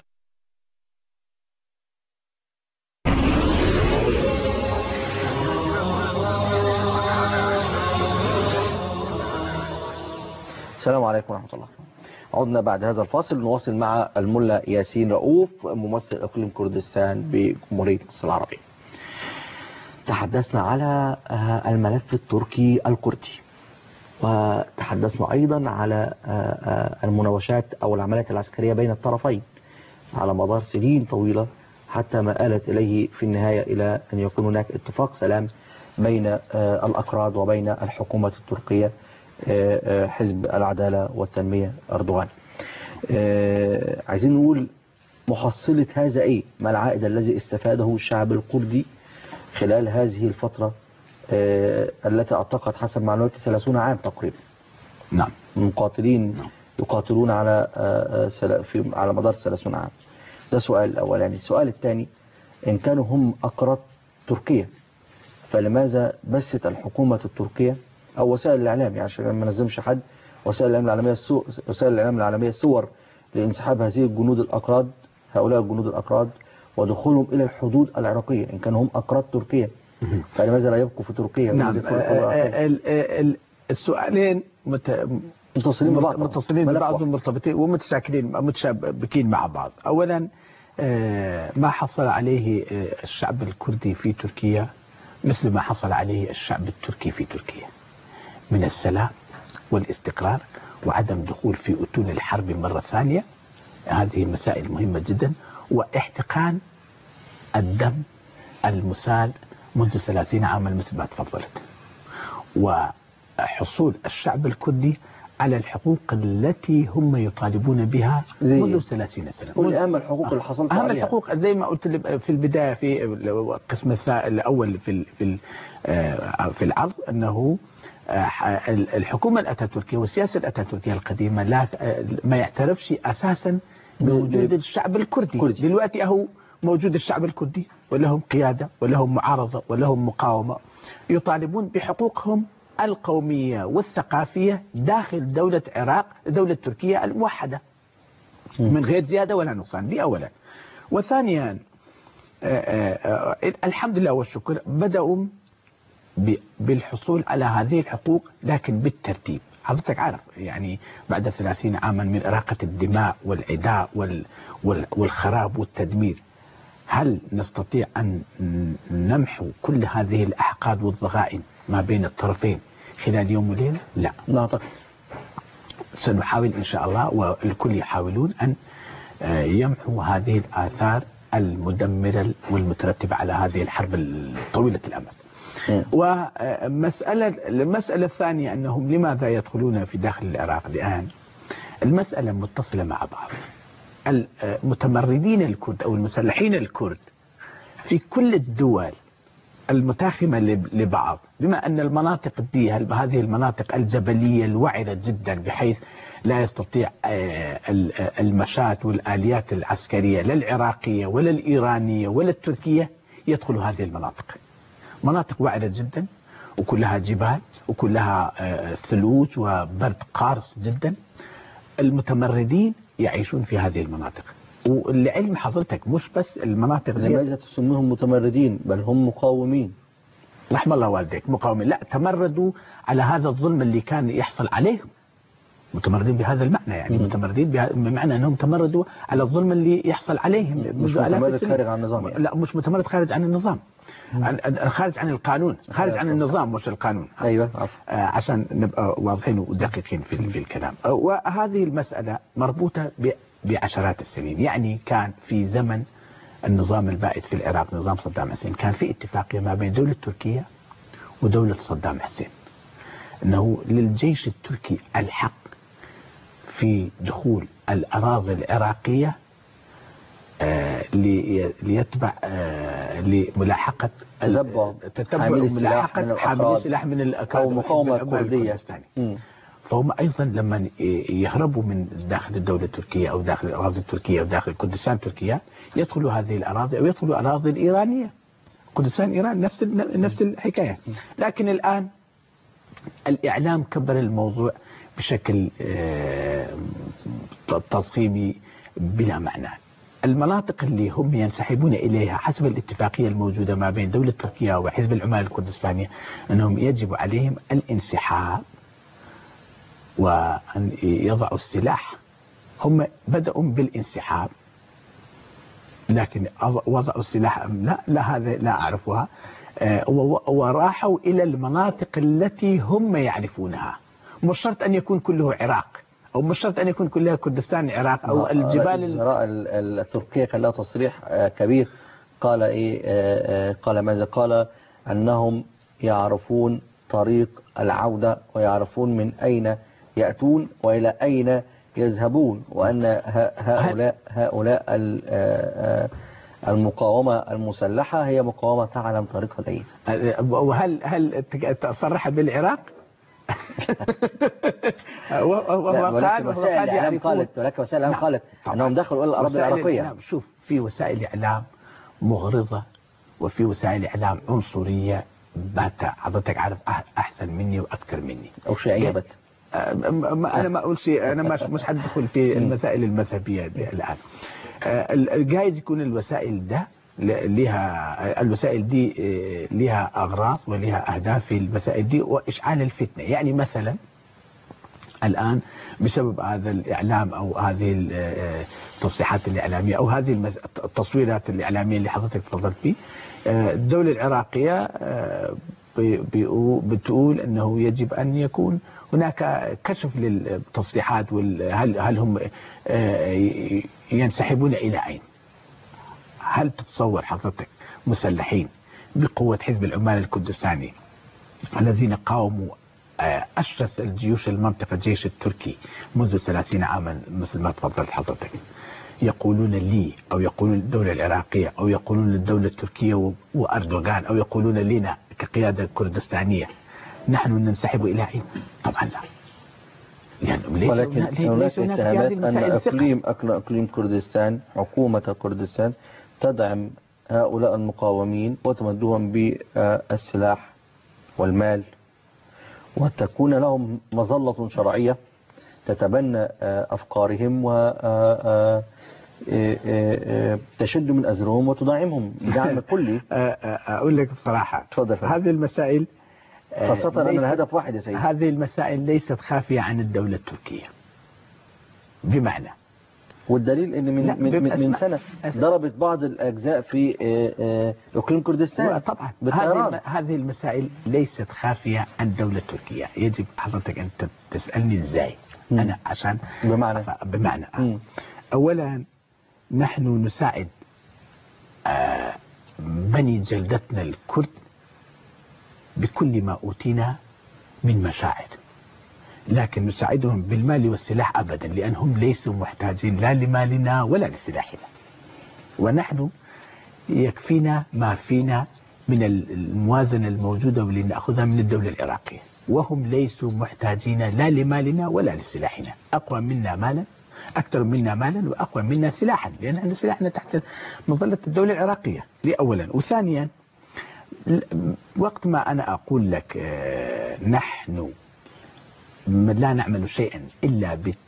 السلام عليكم ورحمة الله عدنا بعد هذا الفاصل نواصل مع الملا ياسين رؤوف ممثل إقليم كردستان بجمهورية مصر العربية تحدثنا على آه، الملف التركي الكردي وتحدثنا أيضا على آه، آه، المناوشات أو العمليات العسكرية بين الطرفين على مدار سنين طويلة حتى ما آلت إليه في النهاية إلى أن يكون هناك اتفاق سلام بين آه، الأكراد وبين الحكومة التركية آه، آه، حزب العدالة والتنمية أردوغان آه، عايزين نقول محصلة هذا إيه ما العائد الذي استفاده الشعب الكردي خلال هذه الفترة آه، التي أعتقد حسب معلوماتي 30 عام تقريبا
نعم
مقاتلين يقاتلون على آه، آه، سلا- في على مدار 30 عام ده سؤال الأولاني السؤال الثاني إن كانوا هم أقراض تركيا فلماذا بثت الحكومة التركية أو وسائل الإعلام يعني عشان ما نظمش حد وسائل الإعلام العالمية السو... وسائل الإعلام العالمية صور لانسحاب هذه الجنود الأقراض هؤلاء الجنود الأقراض ودخولهم إلى الحدود العراقية إن كانوا هم أقراض تركيا فلماذا لا يبقوا في تركيا
نعم
ولماذا يدخلوا
آه،
الحدود العراقية؟
آه، ال- ال- السؤالين مت...
متصلين ببعض طبعاً.
متصلين
ملف
ببعض
واحد.
ومرتبطين ومتشاكلين متشابكين مع بعض اولا آه، ما حصل عليه آه، الشعب الكردي في تركيا مثل ما حصل عليه الشعب التركي في تركيا من السلام والاستقرار وعدم دخول في أتون الحرب مرة ثانية هذه مسائل مهمة جدا واحتقان الدم المسال منذ ثلاثين عاما مثل ما تفضلت وحصول الشعب الكردي على الحقوق التي هم يطالبون بها
زي
منذ
إيه؟
ثلاثين سنة
قول أهم الحقوق اللي حصلت
أهم
عليها
الحقوق زي ما قلت لك في البداية في القسم الثا- الأول في ال- في ال- آه، في العرض أنه آه، ح- الحكومة الأتاتوركية والسياسة الأتاتوركية القديمة لا ت- ما يعترفش أساسا بوجود الشعب الكردي
كردي.
دلوقتي أهو موجود الشعب الكردي ولهم قيادة ولهم معارضة ولهم مقاومة يطالبون بحقوقهم القومية والثقافية داخل دولة العراق دولة تركيا الموحدة من غير زيادة ولا نقصان دي أولا وثانيا آه، آه، آه، الحمد لله والشكر بدأوا ب- بالحصول على هذه الحقوق لكن بالترتيب حضرتك عارف يعني بعد ثلاثين عاما من إراقة الدماء والعداء وال وال والخراب والتدمير هل نستطيع أن ن- نمحو كل هذه الأحقاد والضغائن ما بين الطرفين خلال يوم وليلة؟ لا
لا أعتقد
سنحاول إن شاء الله والكل يحاولون أن آه، يمحوا هذه الآثار المدمرة والمترتبة على هذه الحرب الطويلة الأمد
مم.
ومسألة المسألة الثانية أنهم لماذا يدخلون في داخل العراق الآن المسألة متصلة مع بعض المتمردين الكرد أو المسلحين الكرد في كل الدول المتاخمة لب- لبعض بما أن المناطق دي هل- هذه المناطق الجبلية الوعرة جدا بحيث لا يستطيع آه، ال- آه، المشاة والآليات العسكرية لا العراقية ولا الإيرانية ولا التركية يدخل هذه المناطق مناطق وعرة جدا وكلها جبال وكلها آه، ثلوج وبرد قارس جدا المتمردين يعيشون في هذه المناطق ولعلم حضرتك مش بس المناطق دي
لماذا تسميهم متمردين بل هم مقاومين
رحم الله والديك مقاومين لا تمردوا على هذا الظلم اللي كان يحصل عليهم متمردين بهذا المعنى يعني
مم.
متمردين بها- بمعنى انهم تمردوا على الظلم اللي يحصل عليهم
مش
منذ آلاف
متمرد
السنين.
خارج عن النظام يعني.
لا مش متمرد خارج عن النظام عن- عن- خارج عن القانون خارج عن النظام مش القانون
ايوه عفوا
آه، عشان نبقى واضحين ودقيقين في في الكلام آه، وهذه المسألة مربوطة ب- بعشرات السنين يعني كان في زمن النظام البائد في العراق نظام صدام حسين كان في اتفاقية ما بين دولة تركيا ودولة صدام حسين أنه للجيش التركي الحق في دخول الأراضي العراقية آه، لي- ليتبع آه، لملاحقة
تتبع
تتبع
حاملي السلاح
ملاحقة
من
حاملي
الأفراد
السلاح من الأكراد
أو مقاومة
والحزب العمال
كردية
الكردستاني.
مم.
فهم ايضا لما يهربوا من داخل الدوله التركيه او داخل الاراضي التركيه او داخل كردستان تركيا يدخلوا هذه الاراضي او يدخلوا الاراضي الايرانيه كردستان ايران نفس ال- نفس الحكايه لكن الان الاعلام كبر الموضوع بشكل آه، تضخيمي بلا معنى المناطق اللي هم ينسحبون اليها حسب الاتفاقيه الموجوده ما بين دوله تركيا وحزب العمال الكردستانيه انهم يجب عليهم الانسحاب وأن يضعوا السلاح هم بدأوا بالانسحاب لكن أض- وضعوا السلاح أم لا لا هذا لا أعرفها آه، و- وراحوا إلى المناطق التي هم يعرفونها مش شرط أن يكون كله عراق أو مش شرط أن يكون كلها كردستان العراق أو
رئيس
الجبال ال-
الوزراء ال- ال- التركية كان لها تصريح آه، كبير قال ايه آه، آه، قال ماذا قال انهم يعرفون طريق العودة ويعرفون من اين يأتون والى اين يذهبون وان ه- هؤلاء هؤلاء ال- آه، آه، المقاومة المسلحة هي مقاومة تعلم طريقها الأيد
آه، وهل هل تك- صرح بالعراق؟ و- و-
لا،
وقال
ولكن
وقد
وسائل الإعلام
يعرفون
قالت ولكن وسائل الإعلام
نعم،
قالت
طبعاً.
أنهم دخلوا إلى الأراضي
وسائل
العراقية
الإعلام شوف في وسائل إعلام مغرضة وفي وسائل إعلام عنصرية باتة حضرتك عارف أح- أحسن مني وأذكر مني
أو شيعية بت
آه، ما- ما- أنا ما أقول شيء أنا مش مش حدخل في المسائل المذهبية دي الآن آه، ال- جايز يكون الوسائل ده ل- لها الوسائل دي آه، لها أغراض ولها أهداف في المسائل دي وإشعال الفتنة يعني مثلا الآن بسبب هذا الإعلام أو هذه ال- آه، التصريحات الإعلامية أو هذه المز- التصويرات الإعلامية اللي حضرتك تفضلت فيه آه، الدولة العراقية آه، بي- بيقو- بتقول أنه يجب أن يكون هناك كشف للتصريحات وال- هل هل هم آه، ي- ينسحبون إلى أين هل تتصور حضرتك مسلحين بقوة حزب العمال الكردستاني الذين قاوموا آه، أشرس الجيوش المنطقة الجيش التركي منذ 30 عاما مثل ما تفضلت حضرتك يقولون لي أو يقولون للدولة العراقية أو يقولون للدولة التركية و- وأردوغان أو يقولون لنا كقيادة كردستانية نحن ننسحب إلى أين؟ طبعا لا لأنهم ليس
ولكن
هنا-
هناك
ليس هناك في هذه
اتهامات أن
المسائل ثقة.
أقليم أقل- أقليم كردستان حكومة كردستان تدعم هؤلاء المقاومين وتمدهم بالسلاح والمال وتكون لهم مظلة شرعية تتبنى آه، أفكارهم وتشد من أزرهم وتدعمهم بدعم كلي
آه، آه، أقول لك بصراحة
تفضل فندم.
هذه المسائل آه،
خاصة أن
ليست-
الهدف واحد يا سيدي
هذه المسائل ليست خافية عن الدولة التركية بمعنى
والدليل ان من
لا،
من, من, من
أسمع-
سنه
أسمع.
ضربت بعض الاجزاء في آه، آه، اقليم كردستان
طبعا هذه
بالطيران
الم- هذه المسائل ليست خافية عن الدولة التركية يجب حضرتك أن ت- تسألني إزاي
مم.
أنا عشان
بمعنى
بمعنى
مم.
أولا نحن نساعد آه، بني جلدتنا الكرد بكل ما أوتينا من مساعد لكن نساعدهم بالمال والسلاح أبدا لأنهم ليسوا محتاجين لا لمالنا ولا لسلاحنا ونحن يكفينا ما فينا من الموازنة الموجودة واللي نأخذها من الدولة العراقية وهم ليسوا محتاجين لا لمالنا ولا لسلاحنا أقوى منا مالا أكثر منا مالا وأقوى منا سلاحا لأن احنا سلاحنا تحت مظلة الدولة العراقية دي أولا وثانيا ل- وقت ما أنا أقول لك آه، نحن لا نعمل شيئا إلا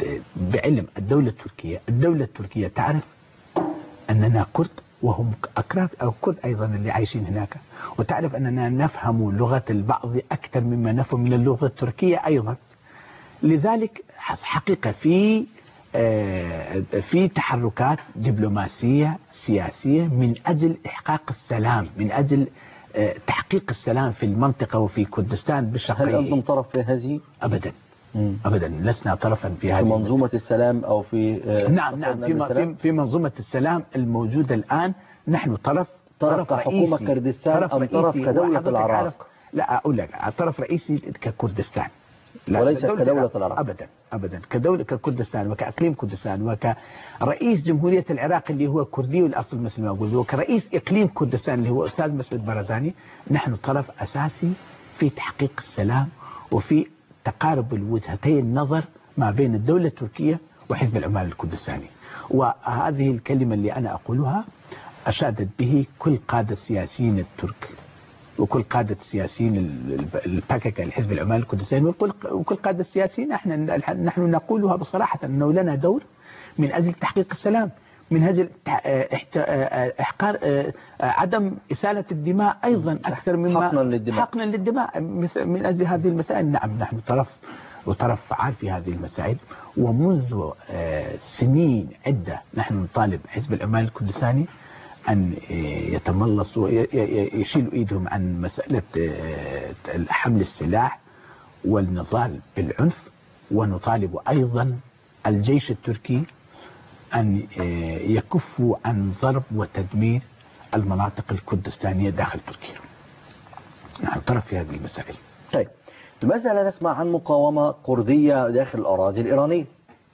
بعلم الدولة التركية الدولة التركية تعرف أننا كرد وهم أكراد أو كرد أيضا اللي عايشين هناك وتعرف أننا نفهم لغة البعض أكثر مما نفهم من اللغة التركية أيضا لذلك حقيقة في آه، في تحركات دبلوماسية سياسية من أجل إحقاق السلام من أجل آه، تحقيق السلام في المنطقة وفي كردستان
هل أنتم
بالشقيقين
طرف في هذه
أبدا
مم.
أبدا لسنا طرفا في
في
هذه
منظومة السلام أو في آه،
نعم نعم في
السلام؟
في- في منظومة السلام الموجودة الآن نحن طرف
طرف كحكومة
رئيسي.
كردستان أم طرف
رئيسي.
كدولة
وحضرتك
العراق؟
عارف- لا أقول لك طرف رئيسي ككردستان لا،
وليس
دولة
كدولة العراق.
ابدا ابدا كدوله ككردستان وكاقليم كردستان وكرئيس جمهوريه العراق اللي هو كردي الاصل مثل ما اقول وكرئيس اقليم كردستان اللي هو استاذ مسعود برزاني نحن طرف اساسي في تحقيق السلام وفي تقارب الوجهتي النظر ما بين الدوله التركيه وحزب العمال الكردستاني وهذه الكلمه اللي انا اقولها اشادت به كل قاده السياسيين الترك وكل قادة السياسيين ال- ال- الباككة الحزب العمال الكردستاني وكل وكل قادة السياسيين احنا نحن نقولها بصراحة انه لنا دور من اجل تحقيق السلام من اجل تع- اه، احت- اه، احقار اه، اه، عدم اسالة الدماء ايضا اكثر مما
حقنا للدماء.
حقنا للدماء مثل- من اجل هذه المسائل نعم نحن طرف وطرف فعال في هذه المسائل ومنذ اه، سنين عدة نحن نطالب حزب العمال الكردستاني أن يتملصوا ي- ي- يشيلوا إيدهم عن مسألة آه، حمل السلاح والنضال بالعنف ونطالب أيضا الجيش التركي أن آه، يكفوا عن ضرب وتدمير المناطق الكردستانية داخل تركيا نحن طرف في هذه المسائل
طيب لماذا لا نسمع عن مقاومة كردية داخل الأراضي الإيرانية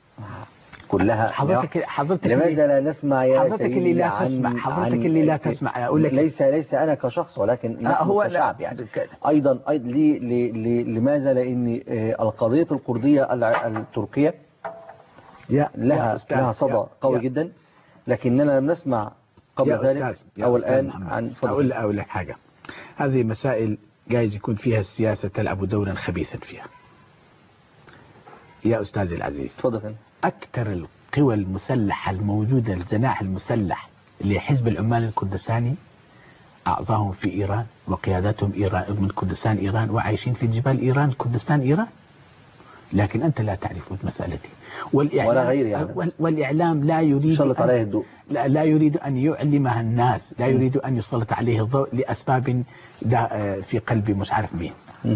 كلها
حضرتك حضرتك
لماذا لا نسمع يا
حضرتك اللي
سيدي
لا
عن
تسمع حضرتك
عن-
اللي لا تسمع أقول لك
ليس ليس أنا كشخص ولكن
آه،
نحن
هو لا.
كشعب يعني أيضا أيضا لي لي لي لماذا لأن آه، القضية الكردية الع- التركية
يا
لها
يا أستاذ،
لها صدى
يا-
قوي
يا-
جدا لكننا لم نسمع قبل
يا
ذلك
أستاذ يا
أو
أستاذ
الآن
محمد،
عن
أقول
فضل
أقول لك حاجة هذه مسائل جايز يكون فيها السياسة تلعب دورا خبيثا فيها يا أستاذي العزيز
تفضل
أكثر القوى المسلحة الموجودة الجناح المسلح لحزب العمال الكردستاني أعضاهم في إيران وقياداتهم إيران من كردستان إيران وعايشين في جبال إيران كردستان إيران لكن أنت لا تعرف مسألتي والإعلام
ولا غيري يعني.
وال- والإعلام لا يريد
يسلط
أن-
عليه الضوء
لا, لا يريد أن يعلمها الناس لا يريد أن يسلط عليه الضوء لأسباب دا آه، في قلبي مش عارف مين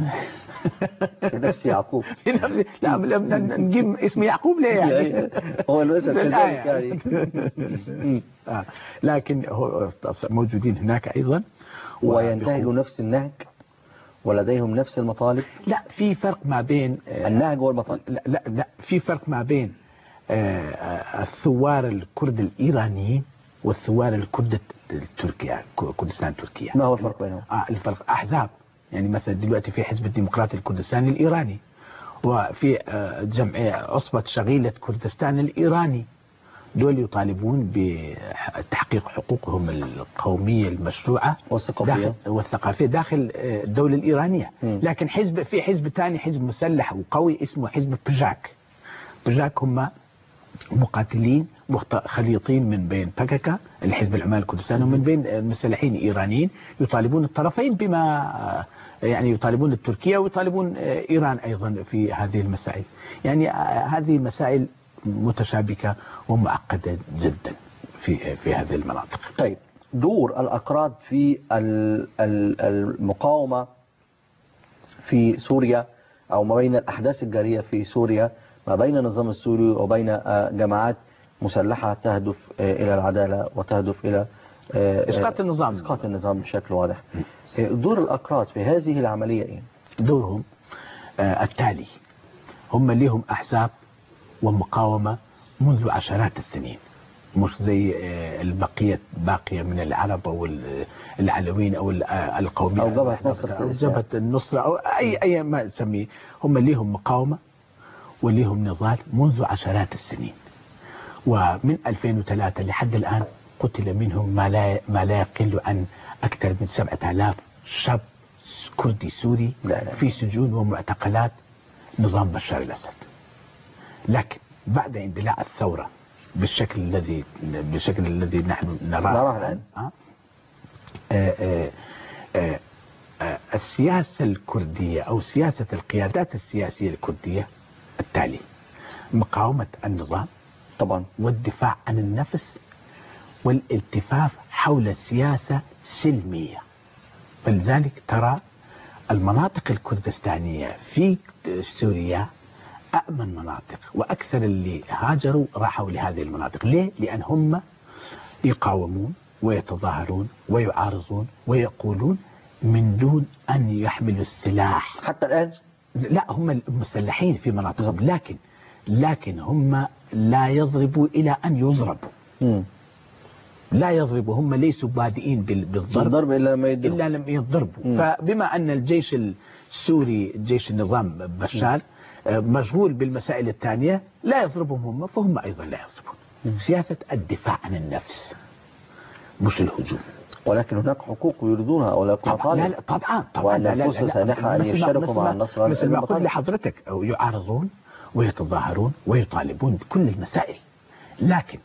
في نفس يعقوب
في نفسي لا لم ن- نجيب اسم يعقوب ليه يعني
هو المثل
في الآية.
كذلك يعني
آه. لكن هو موجودين هناك أيضا
وينتهجوا نفس النهج ولديهم نفس المطالب
لا في فرق ما بين آه،
النهج والمطالب
لا لا, لا في فرق ما بين آه، آه، الثوار الكرد الإيرانيين والثوار الكرد التركيا كردستان تركيا
ما هو الفرق بينهم؟
آه الفرق أحزاب يعني مثلا دلوقتي في حزب الديمقراطي الكردستاني الإيراني وفي آه، جمع عصبة شغيلة كردستان الإيراني دول يطالبون بتحقيق حقوقهم القومية المشروعة
والثقافية.
داخل والثقافية داخل آه، الدولة الإيرانية
مم.
لكن حزب في حزب ثاني حزب مسلح وقوي اسمه حزب بجاك بجاك هم مقاتلين مخت- خليطين من بين باكاكا الحزب العمال الكردستاني ومن بين آه، مسلحين ايرانيين يطالبون الطرفين بما آه، يعني يطالبون التركية ويطالبون آه، ايران ايضا في هذه المسائل يعني آه، هذه المسائل متشابكة ومعقدة جدا في في هذه المناطق
طيب دور الأكراد في ال- ال- المقاومة في سوريا أو ما بين الأحداث الجارية في سوريا ما بين النظام السوري وبين آه، جماعات مسلحة تهدف آه، إلى العدالة وتهدف إلى آه،
إسقاط
آه،
النظام.
إسقاط النظام بشكل واضح آه، دور الأكراد في هذه العملية إيه؟
دورهم آه، التالي هم ليهم أحزاب ومقاومة منذ عشرات السنين مش زي آه، البقية باقية من العرب أو ال- العلويين أو ال- آه، القومية
أو جبهة نصرة
أو
الإسلام.
جبهة النصرة أو أي أي ما تسميه هم ليهم مقاومة وليهم نضال منذ عشرات السنين ومن 2003 لحد الآن قتل منهم ما لا ما لا يقل عن أكثر من 7000 شاب كردي سوري
لا لا.
في سجون ومعتقلات نظام بشار الأسد لكن بعد اندلاع الثورة بالشكل الذي بالشكل الذي نحن نراه
نراه الآن.
آه، آه، آه، آه، السياسة الكردية أو سياسة القيادات السياسية الكردية التالي مقاومة النظام
طبعا
والدفاع عن النفس والالتفاف حول سياسة سلمية فلذلك ترى المناطق الكردستانية في سوريا أأمن مناطق وأكثر اللي هاجروا راحوا لهذه المناطق ليه؟ لأن هم يقاومون ويتظاهرون ويعارضون ويقولون من دون أن يحملوا السلاح
حتى الآن
لا هم مسلحين في مناطقهم لكن لكن هم لا يضربوا إلى أن يضربوا
مم.
لا يضربوا هم ليسوا بادئين بال- بالضرب
الضرب إلا لما يدرب
إلا لم يضربوا
مم.
فبما أن الجيش السوري جيش النظام بشار آه، مشغول بالمسائل الثانية لا يضربهم هم فهم أيضا لا يضربون سياسة الدفاع عن النفس مش الهجوم
ولكن هناك حقوق يريدونها أو
طبعا لا لا طبعا طبعا
وأن
لا لا
النفوس
لا لا
سانحة أن
مثل ما-
يشتركوا
مثل
مع
ما-
النصر
مثل ما قلت
المطالب.
لحضرتك أو يعارضون ويتظاهرون ويطالبون بكل المسائل لكن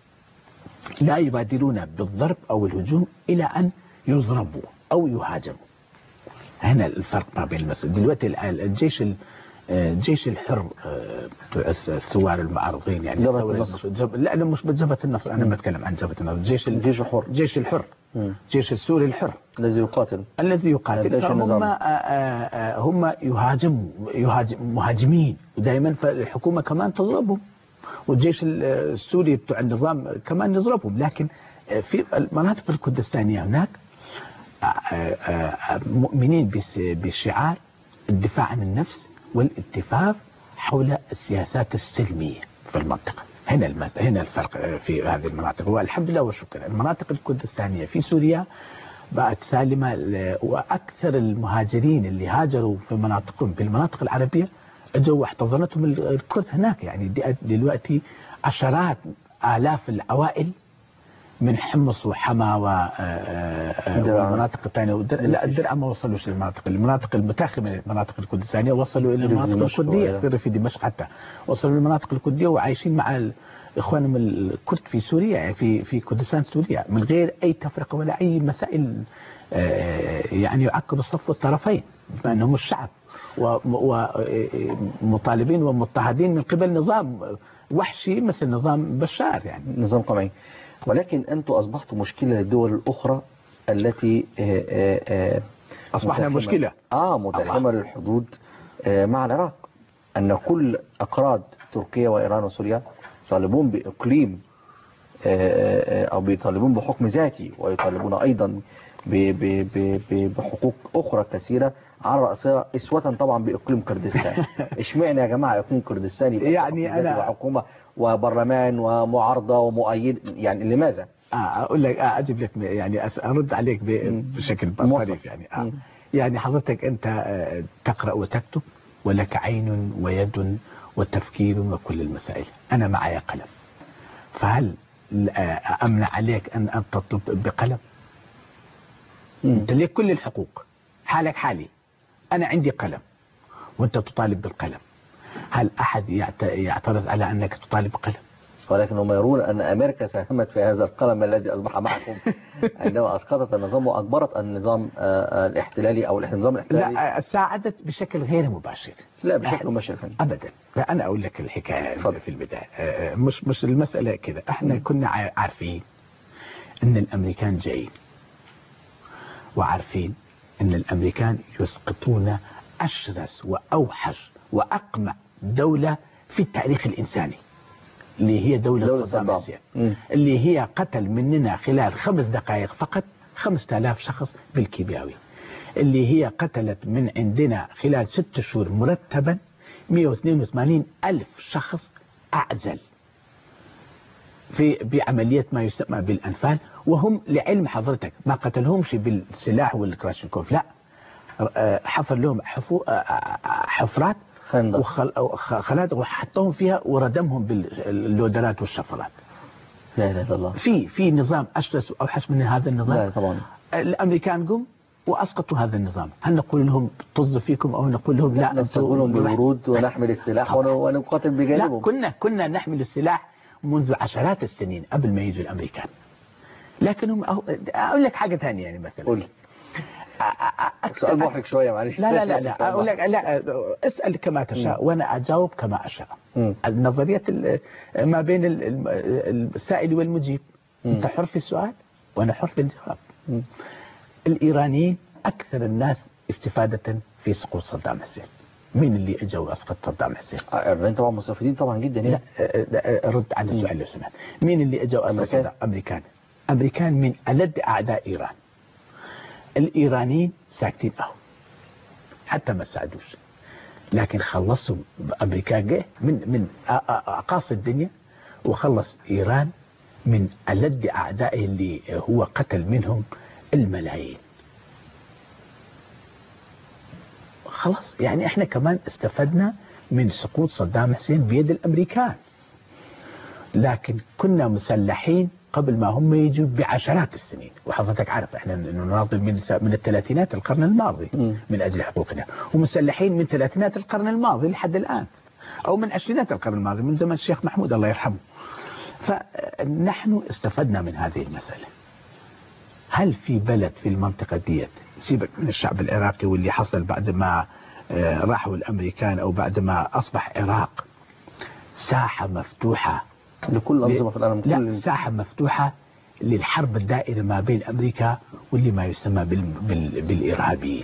لا يبادرون بالضرب أو الهجوم إلى أن يضربوا أو يهاجموا هنا الفرق ما بين المسائل دلوقتي الآن الجيش ال- آه، الجيش الحر آه، بتوع الس- الثوار المعارضين يعني
جبهة
الثورة
النصر.
المش- جب... لا لا مش بجبهة النصر أنا بتكلم عن جبهة النصر الجيش ال-
الجيش الحر
الجيش الحر
مم.
الجيش السوري الحر
الذي يقاتل
الذي يقاتل
الجيش
فهم
النظامي.
آه، آه، آه، هم يهاجموا يهاجم مهاجمين ودائما فالحكومه كمان تضربهم والجيش ال- السوري بتوع النظام كمان يضربهم لكن آه، في المناطق الكردستانيه هناك آه، آه، آه، مؤمنين بس- بشعار الدفاع عن النفس والاتفاق حول السياسات السلميه في المنطقه هنا المس... هنا الفرق آه، في هذه المناطق والحمد لله والشكر المناطق الكردستانيه في سوريا بقت سالمة ل- وأكثر المهاجرين اللي هاجروا في مناطقهم في المناطق العربية اجوا واحتضنتهم ال- الكرد هناك يعني دي- دلوقتي عشرات آلاف العوائل من حمص وحما و- آه، آه،
درعا.
والمناطق الثانية والدر... لا الدرعا ما وصلوش للمناطق المناطق المتاخمة من المناطق الكردستانية وصلوا إلى
في
المناطق
دمشق
الكردية
وغيرها.
في دمشق حتى وصلوا للمناطق الكردية وعايشين مع ال- إخوانهم الكرد في سوريا يعني في في كردستان سوريا من غير أي تفرقة ولا أي مسائل آه، يعني يعكر الصف الطرفين بما أنهم الشعب ومطالبين ومضطهدين من قبل نظام وحشي مثل نظام بشار يعني
نظام قمعي ولكن أنتم أصبحتوا مشكلة للدول الأخرى التي آه، آه، آه،
أصبحنا
متلحمة-
مشكلة.
آه متلحمة للحدود آه، مع العراق أن كل أقراض تركيا وإيران وسوريا يطالبون بإقليم آه، آه، أو بيطالبون بحكم ذاتي ويطالبون أيضا ب- ب- ب- ب- بحقوق أخرى كثيرة على رأسها أسوة طبعا بإقليم كردستان اشمعنى يا جماعة إقليم كردستان يبقى
يعني
حكم ذاتي
أنا-
وحكومة وبرلمان ومعارضة ومؤيد يعني لماذا؟
آه اقول لك آه اجيب لك يعني أس- ارد عليك ب- بشكل
موصل.
طريف يعني آه
مم.
يعني حضرتك انت آه، تقرا وتكتب ولك عين ويد وتفكير وكل المسائل انا معي قلم فهل آه، امنع عليك ان ان تطلب بقلم انت ليك كل الحقوق حالك حالي انا عندي قلم وانت تطالب بالقلم هل احد يعت- يعترض على انك تطالب بقلم
ولكنهم يرون أن أمريكا ساهمت في هذا القلم الذي أصبح معكم عندما أسقطت النظام وأجبرت النظام آه، آه، الاحتلالي أو النظام الاحتلالي
لا آه، ساعدت بشكل غير مباشر
لا بشكل مباشر فندم.
ابدا لا انا اقول لك الحكايه
اتفضل.
في البدايه آه، مش مش المساله كده احنا كنا عا- عارفين ان الامريكان جايين وعارفين ان الامريكان يسقطون اشرس واوحش واقمع دوله في التاريخ الانساني اللي هي دولة,
دولة
صدام
صدام.
حسين
مم.
اللي هي قتل مننا خلال خمس دقائق فقط خمسة آلاف شخص بالكيمياوي اللي هي قتلت من عندنا خلال ست شهور مرتبا 182 ألف شخص أعزل في بعملية ما يسمى بالأنفال وهم لعلم حضرتك ما قتلهمش بالسلاح والكلاشينكوف لا آه، حفر لهم حفو آه، آه، حفرات
خندق.
وخل- وخ- خنادق وحطهم فيها وردمهم باللودرات والشفرات
لا إله إلا الله
في في نظام اشرس واوحش من هذا النظام
لا طبعا
الامريكان قم واسقطوا هذا النظام هل نقول لهم طز فيكم او نقول لهم لا أنتم-
نستقبلهم بالورود ونحمل السلاح ون- ونقاتل
لا
بجانبهم
كنا كنا نحمل السلاح منذ عشرات السنين قبل ما يجوا الامريكان لكنهم أهو- اقول لك حاجه ثانيه يعني مثلا
قول
أ- أ- أكثر-
سؤال محرج شوية معلش
لا لا لا لا اقول لك لا اسال كما تشاء وانا اجاوب كما اشاء
مم.
النظريه ال- ما بين ال- ال- السائل والمجيب انت حر في السؤال وانا حر في الجواب
مم.
الايرانيين اكثر الناس استفاده في سقوط صدام حسين مين اللي اجى واسقط صدام حسين
الإيرانيين طبعا مستفيدين طبعا جدا
لا
يعني
آه، آه، رد على السؤال لو سمحت مين اللي اجى واسقط
أمريكان.
صدام امريكان امريكان من الد اعداء ايران الايرانيين ساكتين اهو حتى ما ساعدوش لكن خلصوا امريكا جه من من أ- أ- اقاصي الدنيا وخلص ايران من الد اعدائه اللي هو قتل منهم الملايين خلاص يعني احنا كمان استفدنا من سقوط صدام حسين بيد الامريكان لكن كنا مسلحين قبل ما هم يجوا بعشرات السنين وحضرتك عارف احنا نناضل من من الثلاثينات القرن الماضي
مم.
من اجل حقوقنا ومسلحين من ثلاثينات القرن الماضي لحد الان او من عشرينات القرن الماضي من زمن الشيخ محمود الله يرحمه فنحن استفدنا من هذه المسألة هل في بلد في المنطقة ديت سيبك من الشعب العراقي واللي حصل بعد ما آه، راحوا الأمريكان أو بعد ما أصبح عراق ساحة مفتوحة
لكل الأنظمة في العالم
لا
كل
ساحة مفتوحة للحرب الدائرة ما بين أمريكا واللي ما يسمى بال... بال... بالإرهابيين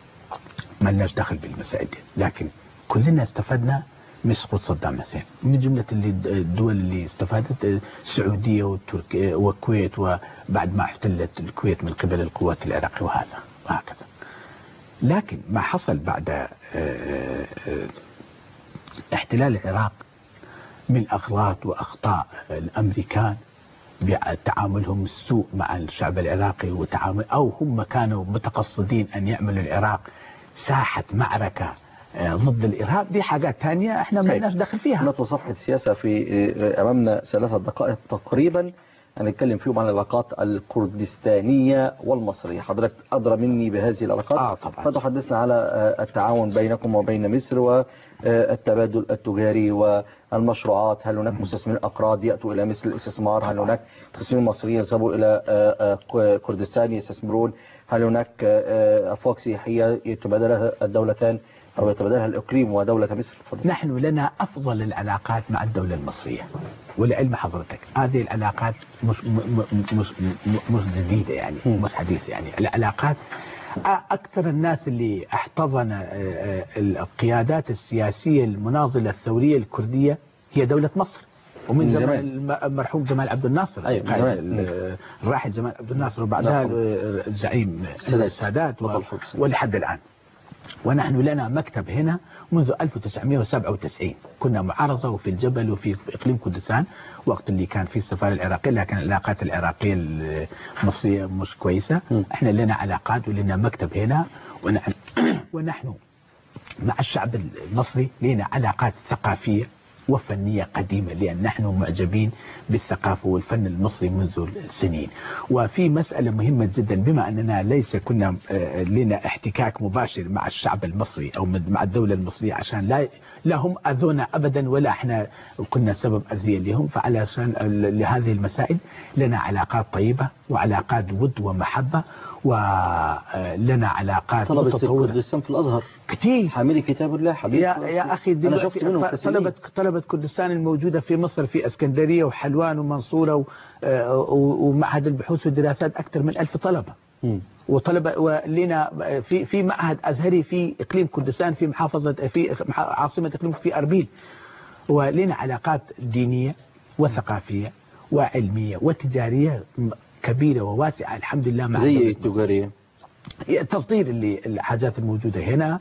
ما لناش دخل بالمسائل دي لكن كلنا استفدنا من سقوط صدام حسين من جملة اللي الدول اللي استفادت السعودية والتركيا والكويت وبعد ما احتلت الكويت من قبل القوات العراقية وهذا وهكذا لكن ما حصل بعد آه، آه، احتلال العراق من أغلاط وأخطاء الأمريكان بتعاملهم السوء مع الشعب العراقي وتعامل أو هم كانوا متقصدين أن يعملوا العراق ساحة معركة آه، ضد الإرهاب دي حاجات ثانية احنا ما
طيب.
لناش دخل فيها
نطلع صفحة السياسة في آه، أمامنا ثلاثة دقائق تقريبا هنتكلم فيهم عن العلاقات الكردستانية والمصرية حضرتك أدرى مني بهذه العلاقات
آه، طبعا.
فتحدثنا على آه، التعاون بينكم وبين مصر والتبادل التجاري والمشروعات هل هناك مستثمرين أقراض يأتوا إلى مصر الاستثمار هل هناك مستثمرين مصريين يذهبوا إلى آه، آه، كردستان يستثمرون هل هناك آه، أفواج سياحية يتبادلها الدولتان أو يتبادلها الإقليم ودولة مصر تفضل.
نحن لنا أفضل العلاقات مع الدولة المصرية ولعلم حضرتك هذه العلاقات مش, م- م- مش, م- مش جديدة يعني
مم.
مش حديثة يعني العلاقات أ- أكثر الناس اللي احتضن آه، آه، القيادات السياسية المناضلة الثورية الكردية هي دولة مصر ومن
من
زمان
زمان.
الم- المرحوم جمال عبد الناصر
أيوة، من
قائد
زمان.
ال- الراحل جمال عبد الناصر وبعدها
نعم.
الزعيم
السادات.
السادات و-
بطل حسين.
ولحد الآن ونحن لنا مكتب هنا منذ 1997 كنا معارضة وفي الجبل وفي إقليم كردستان وقت اللي كان في السفارة العراقية لكن العلاقات العراقية المصرية مش كويسة
م.
احنا لنا علاقات ولنا مكتب هنا ونحن, ونحن مع الشعب المصري لنا علاقات ثقافية وفنية قديمة لأن نحن معجبين بالثقافة والفن المصري منذ سنين وفي مسألة مهمة جدا بما أننا ليس كنا آه، لنا احتكاك مباشر مع الشعب المصري أو من- مع الدولة المصرية عشان لا لا هم أذونا أبدا ولا احنا كنا سبب أذية لهم فعلشان لهذه المسائل لنا علاقات طيبة وعلاقات ود ومحبة ولنا علاقات
طلبة
متطورة
كردستان في الأزهر
كتير
حاملي كتاب الله حبيبي
يا يا اخي
أنا
دلوقتي
شفت منهم
ف-
كثيرين.
طلبة طلبة كردستان الموجودة في مصر في اسكندرية وحلوان ومنصورة و- آه، و- ومعهد البحوث والدراسات أكثر من ألف طلبة
مم.
وطلبة ولنا في في معهد أزهري في إقليم كردستان في محافظة في مح- عاصمة إقليم في أربيل ولنا علاقات دينية وثقافية وعلمية وتجارية م- كبيرة وواسعة الحمد لله مع
زي
دولة مصر.
التجارية
تصدير اللي الحاجات الموجودة هنا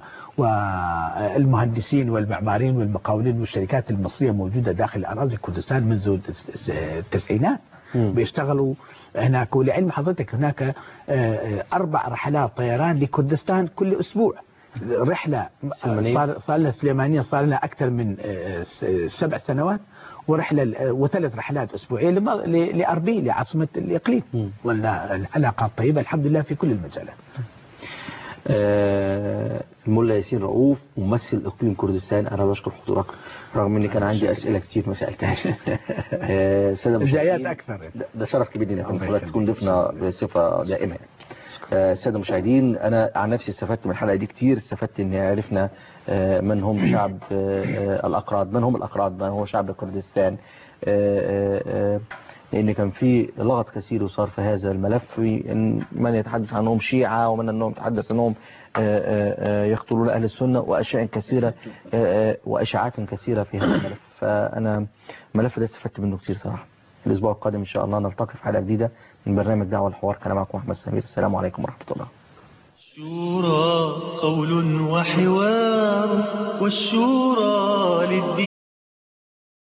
والمهندسين والمعماريين والمقاولين والشركات المصرية موجودة داخل أراضي كردستان منذ التس- التسعينات
مم.
بيشتغلوا هناك ولعلم حضرتك هناك آه، آه، أربع رحلات طيران لكردستان كل أسبوع رحلة
سلمانية.
صار صار لنا سليمانية صار لنا أكثر من آه، س- سبع سنوات ورحلة آه، وثلاث رحلات أسبوعية لم- ل- لأربيل لعاصمة الإقليم
مم.
والعلاقات طيبة الحمد لله في كل المجالات
آه، الملا ياسين رؤوف ممثل اقليم كردستان انا بشكر حضورك رغم اني كان عندي اسئله كتير ما سالتهاش آه، ساده
الجايات
المشاهدين،
اكثر
ده- ده شرف كبير لينا
الله
حضرتك
يخليك.
تكون ضيفنا بصفه دائمه يعني. آه، الساده المشاهدين انا عن نفسي استفدت من الحلقه دي كتير استفدت ان عرفنا آه، من هم شعب آه، آه، الاقراض من هم الاقراض من هو شعب كردستان آه، آه، آه، لان كان في لغط كثير وصار في هذا الملف في إن من يتحدث عنهم شيعة ومن انهم يتحدث انهم آه، آه، آه، يقتلون اهل السنة واشياء كثيرة آه، آه، واشاعات كثيرة في هذا الملف فانا الملف ده استفدت منه كتير صراحة الاسبوع القادم ان شاء الله نلتقي في حلقة جديدة من برنامج دعوة الحوار كان معكم احمد سمير السلام عليكم ورحمة الله
الشورى قول وحوار والشورى للدين